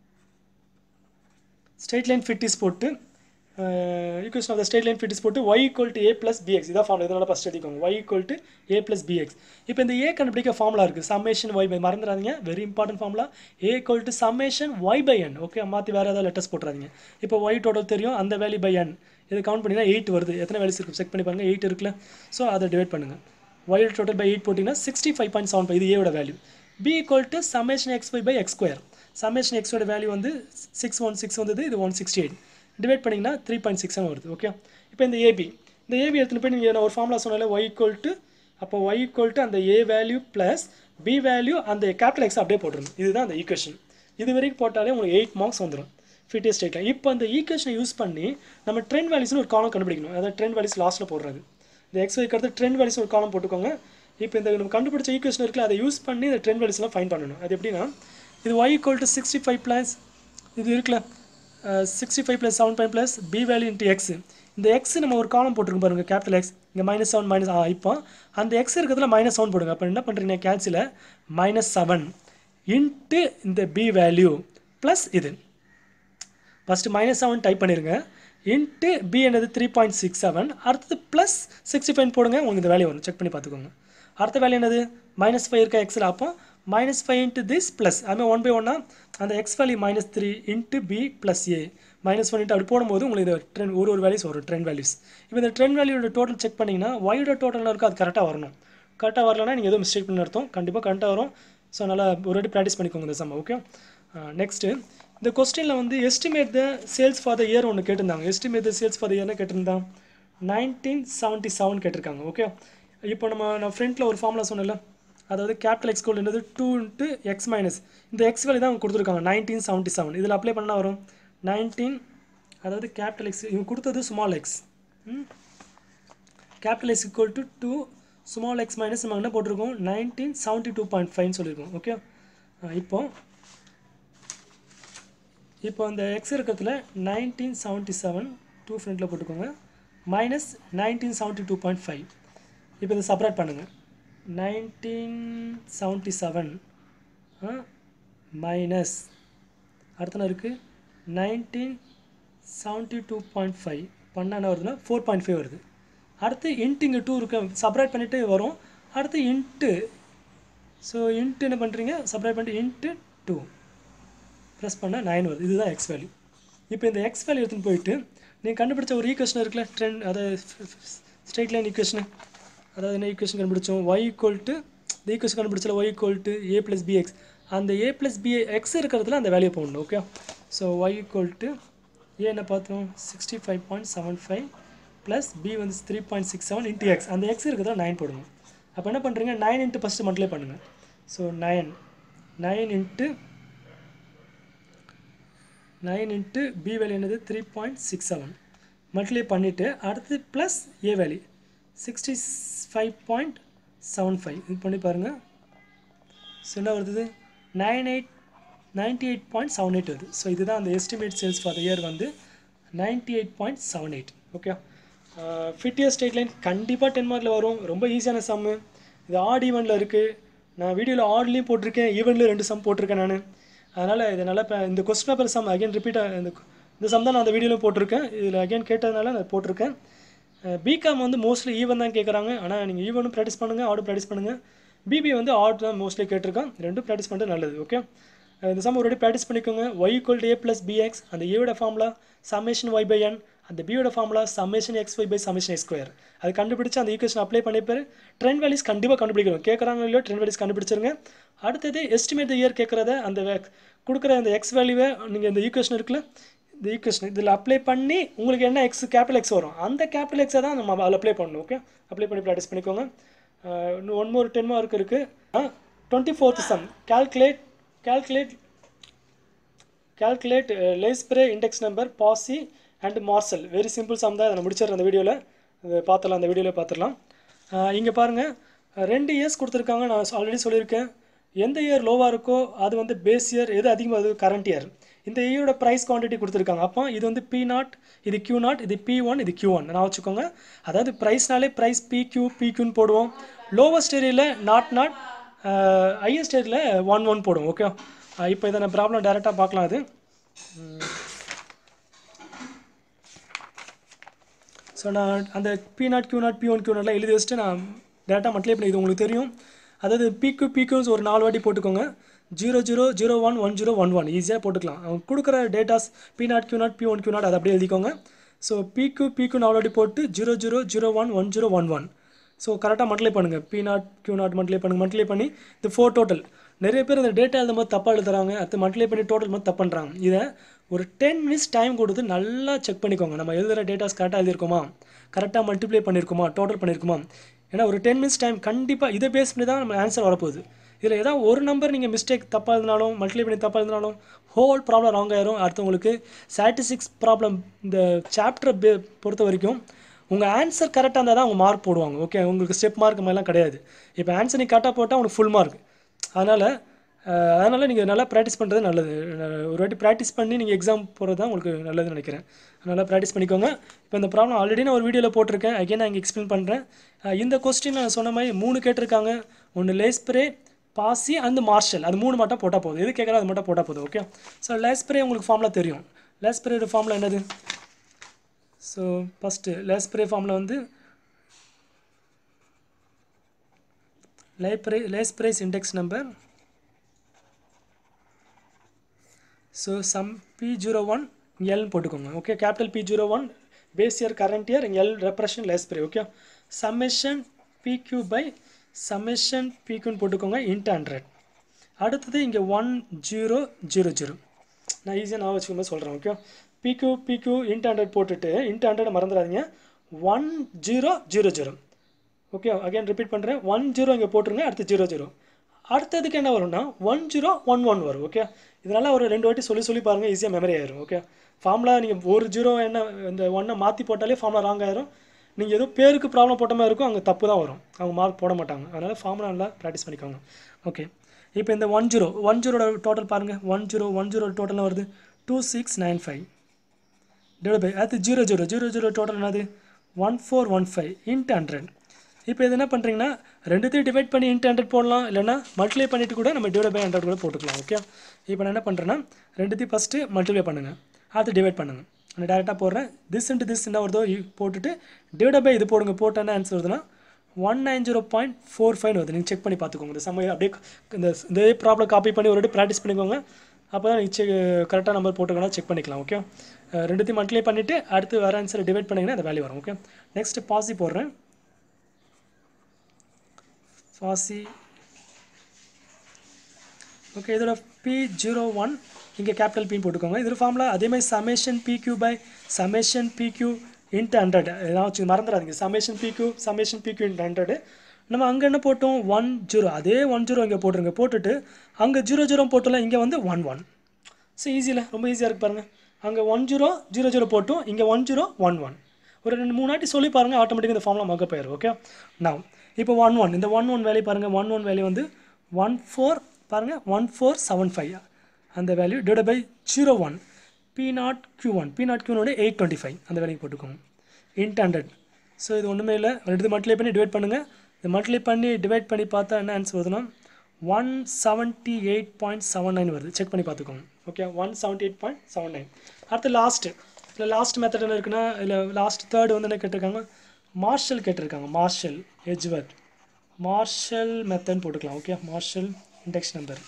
straight line ஃபிட்டிஸ் போட்டு equation of the straight line ஃபிட்டிஸ் போட்டு y equal to a plus b x இதான் ஃபார்முலா இதனால ஃபஸ்ட் எழுதிக்கோங்க y equal to a plus b x இப்போ இந்த ஏ கண்டுபிடிக்க ஃபார்முலா இருக்குது சம்மேஷன் ஒய் பை மறந்துடாதீங்க very important formula a equal to summation y by n okay மாற்றி வேறு ஏதாவது லெட்டர்ஸ் போட்டுறாதீங்க இப்போ ஒய் டோட்டல் தெரியும் அந்த வேல்யூ பை என் இதை கவுண்ட் பண்ணினா எயிட் வருது எத்தனை வேல்யூஸ் இருக்குது செக் பண்ணி பாருங்கள் எயிட் இருக்குல்ல ஸோ அதை டிவைட் பண்ணுங்கள் ஒய் டோட்டல் பை எயிட் போட்டிங்கன்னா sixty five point seven five இது ஏவோட value b equal to summation x y by x square summation எக்ஸோட வேல்யூ வந்து சிக்ஸ் ஒன் சிக்ஸ் வந்தது இது ஒன் சிக்ஸ்டி எயிட் டிவைட் பண்ணிங்கன்னா த்ரீ பாயிண்ட் சிக்ஸ் வருது ஓகே இப்போ இந்த ஏபி இந்த ஏபி எடுத்துகிட்டு போய் நீங்கள் ஒரு ஃபார்முலா சொன்னாலே ஒய் ஈக்குவல் டு அப்போ ஒய் ஈக்குவல் டு அந்த a value plus b value அந்த கேபிட்டல் எக்ஸ் அப்படியே போட்டுருணும் இதுதான் அந்த ஈக்குவேஷன் இது வரைக்கும் போட்டாலே உங்களுக்கு எயிட் மார்க்ஸ் வந்துடும் ஃபிட்டியஸ் ஸ்டேட்டில் இப்போ அந்த ஈக்குவேஷனை யூஸ் பண்ணி நம்ம ட்ரெண்ட் வேல்யூஸ்னு ஒரு காலம் கண்டுபிடிக்கணும் அதாவது ட்ரெண்ட் வேல்யூஸ் லாஸ்ட்டில் போடுறது இந்த எக்ஸ் ஒய்க்கு அடுத்து ட்ரெண்ட் வேல்யூஸ் ஒரு காலம் போட்டுக்கோங்க இப்போ இந்த நம்ம கண்டுபிடிச்ச ஈக்குவேஷன் இருக்குல்ல அதை யூஸ் பண்ணி இந்த ட்ரெண்ட் வேல்யூஸ்லாம் ஃபைன் பண்ணணும் அது எப்படின்னா இது y equal to sixty five plus இது இருக்குல்ல sixty five plus seven point plus b value into x இந்த எக்ஸ் நம்ம ஒரு காலம் போட்டிருக்கோம் பாருங்க கேபிட்டல் எக்ஸ் இங்கே மைனஸ் செவன் மைனஸ் ஆ இப்போ அந்த எக்ஸ் இருக்கிறதுல மைனஸ் செவன் போடுங்க அப்போ என்ன பண்ணுறீங்க கேல்சியில் மைனஸ் செவன் இன்ட்டு இந்த பி வேல்யூ ப்ளஸ் இது ஃபஸ்ட்டு மைனஸ் செவன் டைப் பண்ணிடுங்க இன்ட்டு பி என்னது த்ரீ பாயிண்ட் சிக்ஸ் செவன் அடுத்தது ப்ளஸ் சிக்ஸ்டி ஃபைவ் போடுங்க உங்களுக்கு இந்த வேல்யூ வரும் செக் பண்ணி பார்த்துக்கோங்க அடுத்த வேல்யூ என்னது மைனஸ் ஃபைவ் இருக்கா எக்ஸில் அப்போ minus five into this plus அதுமாதிரி ஒன் பை ஒன்னா அந்த x value minus three into b plus a minus one into அப்படி போடும்போது உங்களுக்கு இது ட்ரெண்ட் ஒரு ஒரு வேல்யூஸ் வரும் ட்ரெண்ட் வேல்யூஸ் இப்போ இந்த ட்ரெண்ட் வேல்யூட டோட்டல் செக் பண்ணிங்கன்னா ஒயோட டோட்டல் இருக்கோ அது கரெக்டாக வரணும் கரெக்டாக வரலன்னா நீங்கள் எதுவும் மிஸ்டேக் பண்ணி அர்த்தம் கண்டிப்பாக கரெக்டாக வரும் ஸோ நல்லா ஒரு வாட்டி ப்ராக்டிஸ் பண்ணிக்கோங்க இந்த சம் ஓகே நெக்ஸ்ட்டு இந்த கொஸ்டினில் வந்து estimate the sales for the year ஒன்று கேட்டிருந்தாங்க estimate the sales for the இயர்னு கேட்டிருந்தான் நைன்டீன் செவன்ட்டி செவன் கேட்டிருக்காங்க ஓகே இப்போ நம்ம நான் ஃப்ரண்ட்டில் ஒரு ஃபார்முலா சொன்னேன்ல அதாவது கேபிட்டல் எக்ஸ் கோல் என்னது டூ இன்ட்டு எக்ஸ் மைனஸ் இந்த எக்ஸ் வேல்யூ தான் அவங்க கொடுத்துருக்காங்க நைன்டீன் செவன்ட்டி செவன் இதில் அப்ளை பண்ணால் வரும் நைன்டீன் அதாவது கேபிட்டல் எக்ஸ் இவங்க கொடுத்தது small x capital x equal to two small x minus நம்ம என்ன போட்டிருக்கோம் நைன்டீன் செவன்ட்டி டூ பாயிண்ட் ஃபைவ்னு சொல்லியிருக்கோம் ஓகே இப்போ இப்போ அந்த எக்ஸ் இருக்கிறதுல நைன்டீன் செவன்ட்டி செவன் டூ ஃப்ரண்ட்டில் போட்டுக்கோங்க minus nineteen seventy two point five இப்போ இதை செப்பரேட் பண்ணுங்கள் நைன்டீன் செவன்ட்டி செவன் மைனஸ் அடுத்த இருக்குது nineteen seventy two point five பண்ணால் என்ன வருதுன்னா ஃபோர் பாயிண்ட் ஃபைவ் வருது அடுத்து இன்ட்டு இங்கே டூ இருக்க செப்பரேட் பண்ணிவிட்டு வரும் அடுத்து இன்ட்டு ஸோ இன்ட்டு என்ன பண்ணுறீங்க செப்பரேட் பண்ணிட்டு இன்ட்டு டூ ப்ரெஸ் பண்ணால் நைன் வருது இதுதான் எக்ஸ் வேல்யூ இப்போ இந்த எக்ஸ் வேல்யூ எடுத்துன்னு போயிட்டு நீங்கள் கண்டுபிடிச்ச ஒரு ஈக்குவேஷன் இருக்குல்ல ட்ரெண்ட் அதாவது ஸ்ட்ரெயிட் லைன் ஈக்குவேஷனு அதாவது என்ன ஈக்குவேஷன் கண்டுபிடிச்சோம் ஒய் ஈக்குவல் டு இந்த ஈக்குவேஷன் கண்டுபிடிச்சல y equal to a plus b x அந்த ஏ ப்ளஸ் பி எக்ஸ் இருக்கிறதுல அந்த வேல்யூ போடணும் okay so y equal to a என்ன பார்த்தோம் sixty five point seven five plus b வந்து three point six seven into x அந்த எக்ஸ் இருக்கிறதுல நைன் போடுங்க அப்போ என்ன பண்ணுறீங்க நைன் இன்ட்டு ஃபஸ்ட்டு மல்டிப்ளை பண்ணுங்கள் so nine nine into nine into b value என்னது three point six seven multiply பண்ணிவிட்டு அடுத்து plus a value sixty five point seven five இது பண்ணி பாருங்கள் ஸோ என்ன வருது nine eight ninety eight point seven eight வருது ஸோ இதுதான் அந்த estimate sales for the year வந்து ninety eight point seven eight okay fit year straight line கண்டிப்பாக டென் மார்க்கில் வரும் ரொம்ப ஈஸியான சம்மு இது ஆட் ஈவெண்ட்டில் இருக்குது நான் வீடியோவில் ஆட்லேயும் போட்டிருக்கேன் ஈவெண்ட்லேயும் ரெண்டு சம் போட்டிருக்கேன் நான் அதனால் இது நல்லா இப்போ இந்த கொஸ்டின் பேப்பர் சம் அகைன் ரிப்பீட்டாக இந்த இந்த சம் தான் நான் அந்த வீடியோவில் போட்டிருக்கேன் இதில் அகைன் கேட்டதுனால நான் போட்டிருக்கேன் பிகாம் வந்து மோஸ்ட்லி ஈவன் தான் கேட்குறாங்க ஆனால் நீங்கள் ஈவனும் ப்ராக்டிஸ் பண்ணுங்கள் ஆடும் ப்ராக்டிஸ் பண்ணுங்கள் பிபி வந்து ஆட் தான் மோஸ்ட்லி கேட்டிருக்கான் ரெண்டும் ப்ராக்டிஸ் பண்ணுறது நல்லது ஓகே இந்த சம் ஒரு ப்ராக்டிஸ் பண்ணிக்கோங்க y equal a plus b x அந்த ஏவோட formula summation y by n அந்த பியோட formula summation x y by summation x square அது கண்டுபிடிச்சு அந்த ஈக்குவேஷன் அப்ளை பண்ணிப்பாரு ட்ரெண்ட் வேல்யூஸ் கண்டிப்பாக கண்டுபிடிக்கணும் கேட்குறாங்க இல்லையோ ட்ரெண்ட் வேல்யூஸ் கண்டுபிடிச்சிருங்க அடுத்தது எஸ்டிமேட் இயர் கேட்குறத அந்த வே- கொடுக்குற அந்த எக்ஸ் வேல்யூவை நீங்கள் இந்த ஈக்குவேஷன் இருக்குல்ல இந்த ஈக்குவேஷன் இதில் அப்ளை பண்ணி உங்களுக்கு என்ன எக்ஸ் கேபிட்டல் எக்ஸ் வரும் அந்த கேபிட்டல் எக்ஸை தான் நம்ம அதில் அப்ளை பண்ணணும் ஓகே அப்ளை பண்ணி ப்ராக்டிஸ் பண்ணிக்கோங்க அஹ் இன்னும் ஒன் மோர் டென் மார்க் இருக்குது twenty fourth sum calculate calculate calculate uh, Laspeyres index number Paasche and Marshall very simple sum தான் அதை முடிச்சிடுறேன் அந்த வீடியோவில் பார்த்துடலாம் அந்த வீடியோவில் பார்த்துடலாம் இங்கே பாருங்கள் ரெண்டு இயர்ஸ் கொடுத்துருக்காங்க நான் ஆல்ரெடி சொல்லியிருக்கேன் எந்த இயர் லோவாக இருக்கோ அது வந்து பேஸ் இயர் எது அதிகமாக அது கரண்ட் இயர் இந்த இயரோட ப்ரைஸ் குவான்டிட்டி கொடுத்துருக்காங்க அப்போ இது வந்து பி நாட் இது கியூ நாட் இது பி ஒன் இது கியூ ஒன் நான் வச்சுக்கோங்க அதாவது ப்ரைஸ்னாலே ப்ரைஸ் பி கியூ பி கியூன்னு போடுவோம் லோவஸ்ட் ஏரியில் நாட் நாட் ஹையஸ்ட் ஏரியில் ஒன் ஒன் போடுவோம் ஓகே இப்போ இதை நான் ப்ராப்ளம் டேரெக்டாக பார்க்கலாம் அது ஸோ நான் அந்த p naught q naught p one q நாட்லாம் எழுதி வச்சுட்டு நான் டேரெக்டாக மல்டிப்ளை பண்ணி இது உங்களுக்கு தெரியும் அதாவது பிக்யூ பிக்யூஸ் ஒரு நாலு வாட்டி போட்டுக்கோங்க zero zero zero one one zero one one ஈஸியாக போட்டுக்கலாம் அவங்க கொடுக்குற datas p naught q naught p one q naught அதை அப்படியே எழுதிக்கோங்க ஸோ பிக்யூ பிக்யூ நாலு வாட்டி போட்டு zero zero zero one one zero one one so கரெக்டாக மல்டிப்ளை பண்ணுங்கள் p naught q naught multiply பண்ணுங்கள் மல்டிப்ளை பண்ணி இது ஃபோர் டோட்டல் நிறைய பேர் இந்த டேட்டா எழுதும் போது தப்பாக எழுதுறாங்க அடுத்து மல்டிப்ளை பண்ணி டோட்டல் மாதிரி தப்பு பண்ணுறாங்க இதை ஒரு டென் மினிட்ஸ் டைம் கொடுத்து நல்லா செக் பண்ணிக்கோங்க நம்ம எழுதுகிற டேட்டாஸ் கரெக்டாக எழுதியிருக்கோமா கரெக்டாக மல்டிப்ளை பண்ணியிருக்குமா டோட்டல் பண்ணியிருக்குமா ஏன்னா ஒரு டென் மினிட்ஸ் டைம் கண்டிப்பாக இதை பேஸ் பண்ணி தான் நம்ம ஆன்சர் வரப்போகுது இதில் ஏதாவது ஒரு நம்பர் நீங்கள் மிஸ்டேக் தப்பாக எழுதினாலும் மல்டிப்ளை பண்ணி தப்பாக எழுதினாலும் ஹோல் ப்ராப்ளம் ராங் ஆயிரும் அடுத்து உங்களுக்கு ஸ்டாட்டிஸ்டிக்ஸ் ப்ராப்ளம் இந்த சாப்டரை பொறுத்த வரைக்கும் உங்கள் ஆன்சர் கரெக்டாக இருந்தால் தான் அவங்க மார்க் போடுவாங்க ஓகே உங்களுக்கு ஸ்டெப் மார்க் மாதிரிலாம் கிடையாது இப்போ ஆன்சர் நீ கரெக்டாக போட்டால் உங்களுக்கு ஃபுல் மார்க் அதனால் அதனால் நீங்கள் நல்லா ப்ராக்டிஸ் பண்ணுறது நல்லது அஹ் ஒரு வாட்டி ப்ராக்டிஸ் பண்ணி நீங்கள் எக்ஸாம் போகிறது தான் உங்களுக்கு நல்லதுன்னு நினைக்கிறேன் நல்லா ப்ராக்டிஸ் பண்ணிக்கோங்க இப்போ இந்த ப்ராப்ளம் ஆல்ரெடி நான் ஒரு வீடியோவில் போட்டிருக்கேன் அகைன் நான் இங்கே எக்ஸ்பிளைன் பண்ணுறேன் இந்த கொஸ்டின் நான் சொன்ன மாதிரி மூணு கேட்டிருக்காங்க ஒன்று லேஸ்ப்ரே பாசி அண்ட் மார்ஷல் அது மூணு மட்டும் போட்டால் போதும் எது கேட்குறோ அது மட்டும் போட்டால் போதும் ஓகே ஸோ லேஸ்ப்ரே உங்களுக்கு ஃபார்மில் தெரியும் லேஸ்ப்ரேயோட ஃபார்மில் என்னது ஸோ ஃபஸ்ட்டு லேஸ்ப்ரே ஃபார்மில் வந்து Laspeyres Laspeyres index number so sum p zero one எல்னு போட்டுக்கோங்க okay capital p zero one base year current year L representation Laspeyres okay summation p q by summation பிக்யூன்னு போட்டுக்கோங்க இன்ட் ஹண்ட்ரட் அடுத்தது இங்கே ஒன் ஜீரோ ஜீரோ ஜீரோ நான் ஈஸியாக நான் வச்சுக்கோங்க சொல்கிறேன் okay p q p q into hundred போட்டுட்டு இன்ட் ஹண்ட்ரட் மறந்துடாதீங்க one zero zero zero okay again repeat பண்ணுறேன் ஒன் ஜீரோ இங்கே போட்டுருங்க அடுத்து ஜீரோ ஜீரோ அடுத்ததுக்கு என்ன வரும்னா ஒன் ஜீரோ ஒன் ஒன் வரும் ஓகே இதனால் ஒரு ரெண்டு வாட்டி சொல்லி சொல்லி பாருங்கள் ஈஸியாக மெமரி ஆயிரும் ஓகே ஃபார்முலா நீங்கள் ஒரு ஜீரோ என்ன இந்த ஒன்னை மாற்றி போட்டாலே ஃபார்முலா ராங் ஆயிரும் நீங்கள் ஏதோ பேருக்கு ப்ராப்ளம் போட்ட மாதிரி இருக்கும் அங்கே தப்பு தான் வரும் அவங்க மார்க் போட மாட்டாங்க அதனால் ஃபார்முலா நல்லா ப்ராக்டிஸ் பண்ணிக்கோங்க ஓகே இப்போ இந்த ஒன் ஜீரோ ஒன் ஜீரோட டோட்டல் பாருங்கள் ஒன் ஜீரோ ஒன் ஜீரோ டோட்டலாக வருது two six nine five divide by அது zero zero zero zero total என்னது one four one five into hundred இப்போ இது என்ன பண்ணுறீங்கன்னா ரெண்டுத்தையும் டிவைட் பண்ணி இன்ட் ஹண்ட்ரட் போடலாம் இல்லைன்னா மல்டிப்ளை பண்ணிட்டு கூட நம்ம டிவைட் பை ஹண்ட்ரட் கூட போட்டுக்கலாம் ஓகே இப்போ நான் என்ன பண்ணுறேன்னா ரெண்டுத்தையும் ஃபஸ்ட்டு மல்டிப்ளை பண்ணுங்கள் அது டிவைட் பண்ணுங்கள் நான் டேரெக்டாக போடுறேன் திஸ் இன்ட்டு திஸ் என்ன வருதோ இ- போட்டுட்டு டிவைட் பை இது போடுங்க போட்டு என்ன ஆன்சர் வருதுன்னா one nine zero point four five வருது நீங்கள் செக் பண்ணி பார்த்துக்கோங்க இந்த சமயம் அப்படியே இந்த இதே ப்ராப்ளம் காப்பி பண்ணி ஒரு வாட்டி ப்ராக்டிஸ் பண்ணிக்கோங்க அப்போ தான் நீங்கள் செக் கரெக்டாக நம்பர் போட்டுக்கணும் செக் பண்ணிக்கலாம் ஓகே ரெண்டுத்தையும் மல்டிப்ளை பண்ணிவிட்டு அடுத்து வர ஆன்சரை டிவைட் பண்ணிங்கன்னா அந்த வேல்யூ வரும் ஓகே நெக்ஸ்ட் பாசி போடுறேன் ஃபாசி ஓகே இதோட பி ஜீரோ ஒன் இங்கே கேபிட்டல் பின்னு போட்டுக்கோங்க இதில் ஃபார்மில் அதே மாதிரி summation p q by summation p q into hundred இதெல்லாம் வச்சு மறந்துடாதீங்க summation p q summation p q into hundred நம்ம அங்கே என்ன போட்டோம் ஒன் ஜீரோ அதே ஒன் ஜீரோ இங்கே போட்டுருங்க போட்டுட்டு அங்கே ஜீரோ ஜீரோ போட்டோம்ல இங்கே வந்து ஒன் ஒன் ஸோ ஈஸியில் ரொம்ப ஈஸியாக இருக்கு பாருங்கள் அங்கே ஒன் ஜீரோ ஜீரோ ஜீரோ போட்டோம் இங்கே ஒன் ஜீரோ ஒன் ஒன் ஒரு ரெண்டு மூணு வாட்டி சொல்லி பாருங்கள் ஆட்டோமேட்டிக்காக இந்த ஃபார்ம்லாம் மக்க போயிடும் ஓகே நான் இப்போ ஒன் ஒன் இந்த ஒன் ஒன் வேல்யூ பாருங்கள் ஒன் ஒன் வேல்யூ வந்து ஒன் ஃபோர் பாருங்கள் ஒன் ஃபோர் செவன் ஃபைவ் அந்த value divide by zero one p naught q one p naught கியூனோட எயிட் டுவெண்ட்டி ஃபைவ் அந்த வேல்யூ போட்டுக்கோங்க இன்ட் ஹண்ட்ரட் ஸோ இது ஒன்றுமே இல்லை ரெண்டு மல்டிப்ளை பண்ணி டிவைட் பண்ணுங்கள் இது மல்டிப்ளை பண்ணி டிவைட் பண்ணி பார்த்தா என்ன ஆன்சர் வருதுன்னா one seventy eight point seven nine வருது செக் பண்ணி பார்த்துக்கோங்க okay one seventy eight point seven nine அடுத்து லாஸ்ட்டு இல்லை லாஸ்ட் மெத்தட் என்ன இருக்குன்னா இல்லை லாஸ்ட் தேர்ட் வந்து என்ன கேட்டிருக்காங்க மார்ஷல் கேட்டிருக்காங்க மார்ஷல் எஜ்வர்ட் மார்ஷல் மெத்தட்னு போட்டுக்கலாம் ஓகே மார்ஷல் இண்டெக்ஸ் நம்பர்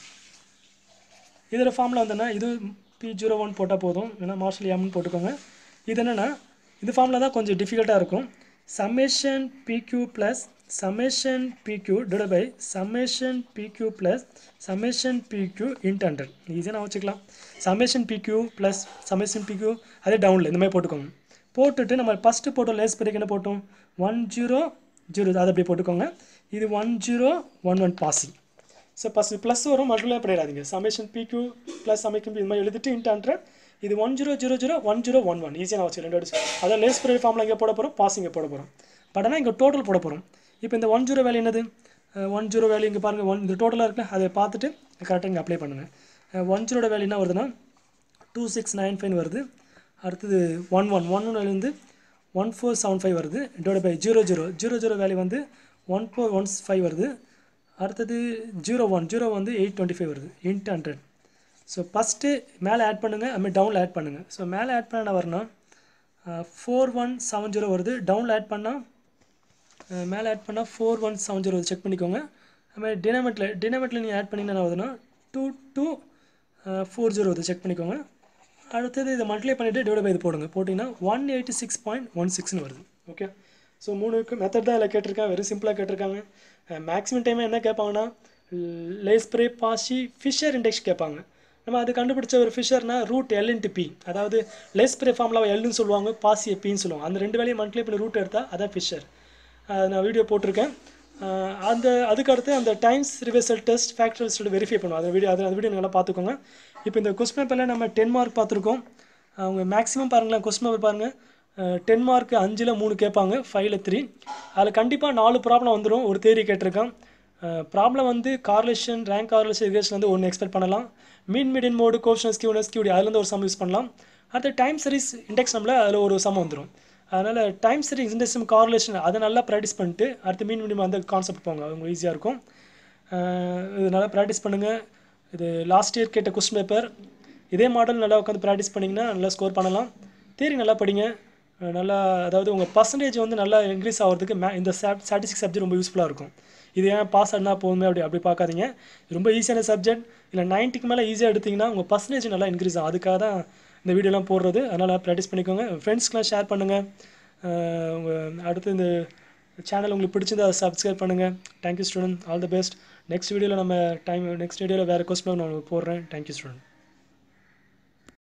இதில் ஃபார்மில் வந்தோன்னா இது பி ஜீரோ ஒன் போட்டால் போதும் ஏன்னா மார்ஷல் எம்னு போட்டுக்கோங்க இது என்னென்னா இந்த ஃபார்மில் தான் கொஞ்சம் டிஃபிகல்ட்டாக இருக்கும் summation p q plus summation p q divide by summation p q plus summation p q into hundred ஈஸியாக நான் வச்சுக்கலாம் summation p q plus summation p q அதே டவுனில் இந்த மாதிரி போட்டுக்கோங்க போட்டுட்டு நம்ம ஃபஸ்ட்டு போட்டோம் லேஸ் பிறகு என்ன போட்டோம் ஒன் ஜீரோ ஜீரோ அதை அப்படி போட்டுக்கோங்க இது ஒன் ஜீரோ ஒன் ஒன் பாசிங் ஸோ ஃபஸ்ட் ப்ளஸ் வரும் மல்டிப்ளை பண்ணிடாதீங்க சமேஷன் பிக்யூ ப்ளஸ் சமைக்கும் இது மாதிரி எழுதிட்டு இன்ட் ஹண்ட்ரட் இது one zero zero zero one zero one one ஈஸியாக நான் வச்சு ரெண்டு அடிச்சு அதை லேஸ் பீரியட் ஃபார்மில் இங்கே போட போகிறோம் பாஸ் இங்கே போட போகிறோம் பட் ஆனால் இங்கே டோட்டல் போட போகிறோம் இப்போ இந்த ஒன் ஜீரோ வேல்யூ என்னது ஒன் ஜீரோ வேல்யூ இங்கே பாருங்கள் ஒன் இந்த டோட்டலாக இருக்குல்ல அதை பார்த்துட்டு கரெக்டாக இங்கே அப்ளை பண்ணுங்கள் ஒன் ஜீரோட வேல்யூ என்ன வருதுன்னா டூ சிக்ஸ் நைன் ஃபைவ் வருது அடுத்தது ஒன் ஒன் ஒன் ஒன் வந்து ஒன் ஃபோர் செவன் ஃபைவ் வருது divide by zero zero zero zero value வந்து ஒன் ஃபோர் ஒன் ஃபைவ் வருது அடுத்தது ஜீரோ ஒன் ஜீரோ வந்து எயிட் டுவெண்ட்டி ஃபைவ் வருது இன்ட் ஹண்ட்ரட் ஸோ ஃபஸ்ட்டு மேலே ஆட் பண்ணுங்கள் அதுமாதிரி டவுனில் ஆட் பண்ணுங்கள் ஸோ மேலே ஆட் பண்ண என்ன வரணும் ஃபோர் ஒன் செவன் ஜீரோ வருது டவுனில் ஆட் பண்ணால் மேலே ஆட் பண்ணால் four one seven zero check பண்ணிக்கோங்க அதுமாதிரி டினாமெட்டில் டினாமெட்டில் நீங்கள் ஆட் பண்ணிங்கன்னா என்ன வருதுன்னா டூ டூ ஃபோர் ஜீரோ வருது செக் பண்ணிக்கோங்க அடுத்தது இதை மல்டிப்ளை பண்ணிவிட்டு டிவைட் பை இது போடுங்க போட்டிங்கன்னா one eighty six point one சிக்ஸ்னு வருது ஓகே ஸோ மூணுக்கு மெத்தட் தான் இதில் கேட்டிருக்காங்க வெரி சிம்பிளாக கேட்டிருக்காங்க மேக்ஸிமம் டைம் என்ன கேட்பாங்கன்னா லேஸ்ப்ரே பாசி ஃபிஷர் இண்டெக்ஸ் கேட்பாங்க நம்ம அது கண்டுபிடிச்ச ஒரு ஃபிஷர்னா ரூட் எல் இன்ட்டு பி அதாவது லேஸ்ப்ரே ஃபார்மில் எல்னு சொல்லுவாங்க பாசியை பின்னு சொல்லுவாங்க அந்த ரெண்டு வேலையும் மல்டிப்ளை பண்ணி ரூட் எடுத்தால் அதான் ஃபிஷர் அது நான் வீடியோ போட்டிருக்கேன் அஹ் அந்த அதுக்கு அடுத்து அந்த times reversal test factor result verify பண்ணுவோம் அந்த வீடியோ அது அந்த வீடியோ நல்லா பார்த்துக்கோங்க இப்போ இந்த கொஸ்டின் பேப்பரில் நம்ம டென் மார்க் பார்த்துருக்கோம் அவங்க மேக்ஸிமம் பாருங்களேன் கொஸ்டின் பேப்பர் பாருங்கள் டென் மார்க் அஞ்சில் மூணு கேட்பாங்க ஃபைவ்ல த்ரீ அதில் கண்டிப்பாக நாலு ப்ராப்ளம் வந்துடும் ஒரு தேரி கேட்டிருக்கான் ப்ராப்ளம் வந்து கார்லேஷன் ரேங்க் கார்லேஷன் ரிகேஷன் வந்து ஒன்று எக்ஸ்பெக்ட் பண்ணலாம் மீன் மீடியன் மோடு கோஷன் ஸ்கியூனஸ் கியூடி அதுலேருந்து ஒரு சம் யூஸ் பண்ணலாம் அடுத்து டைம் சீரிஸ் இண்டெக்ஸ் நம்மள அதில் ஒரு சம் வந்துடும் அதனால் டைம் சீரிஸ் இண்டெக்ஸ் கார்லேஷன் அதை நல்லா ப்ராக்டிஸ் பண்ணிட்டு அடுத்து மீன் மீடியம் அந்த கான்செப்ட் போங்க அவங்க ஈஸியாக இருக்கும் அஹ் இது நல்லா ப்ராக்டிஸ் பண்ணுங்கள் இது லாஸ்ட் இயர் கேட்ட கொஸ்டின் பேப்பர் இதே மாடல் நல்லா உட்காந்து ப்ராக்டிஸ் பண்ணிங்கன்னா நல்லா ஸ்கோர் பண்ணலாம் தேரி நல்லா படிங்க அஹ் நல்லா அதாவது உங்கள் பர்சன்டேஜ் வந்து நல்லா இன்க்ரீஸ் ஆகிறதுக்கு மே இந்த ஸ்டாட்டிஸ்டிக்ஸ் சப்ஜெக்ட் ரொம்ப யூஸ்ஃபுல்லாக இருக்கும் இது ஏன் பாஸ் ஆனால் போகுமே அப்படி அப்படி பார்க்காதீங்க இது ரொம்ப ஈஸியான சப்ஜெக்ட் இல்லை நைன்ட்டிக்கு மேலே ஈஸியாக எடுத்திங்கன்னா உங்கள் பர்சன்டேஜ் நல்லா இன்க்ரீஸ் ஆகும் அதுக்காக தான் இந்த வீடியோலாம் போடுறது அதனால் ப்ராக்டிஸ் பண்ணிக்கோங்க ஃப்ரெண்ட்ஸ்க்கெலாம் ஷேர் பண்ணுங்கள் உங்கள் அடுத்து இந்த சேனல் உங்களுக்கு பிடிச்சிருந்தா அதை சப்ஸ்கிரைப் பண்ணுங்கள் thank you student all the best next வீடியோவில் நம்ம டைம் நெக்ஸ்ட் வீடியோவில் வேறு கொஸ்டின் நான் உங்களுக்கு போடுறேன் தேங்க்யூ ஸ்டூடெண்ட்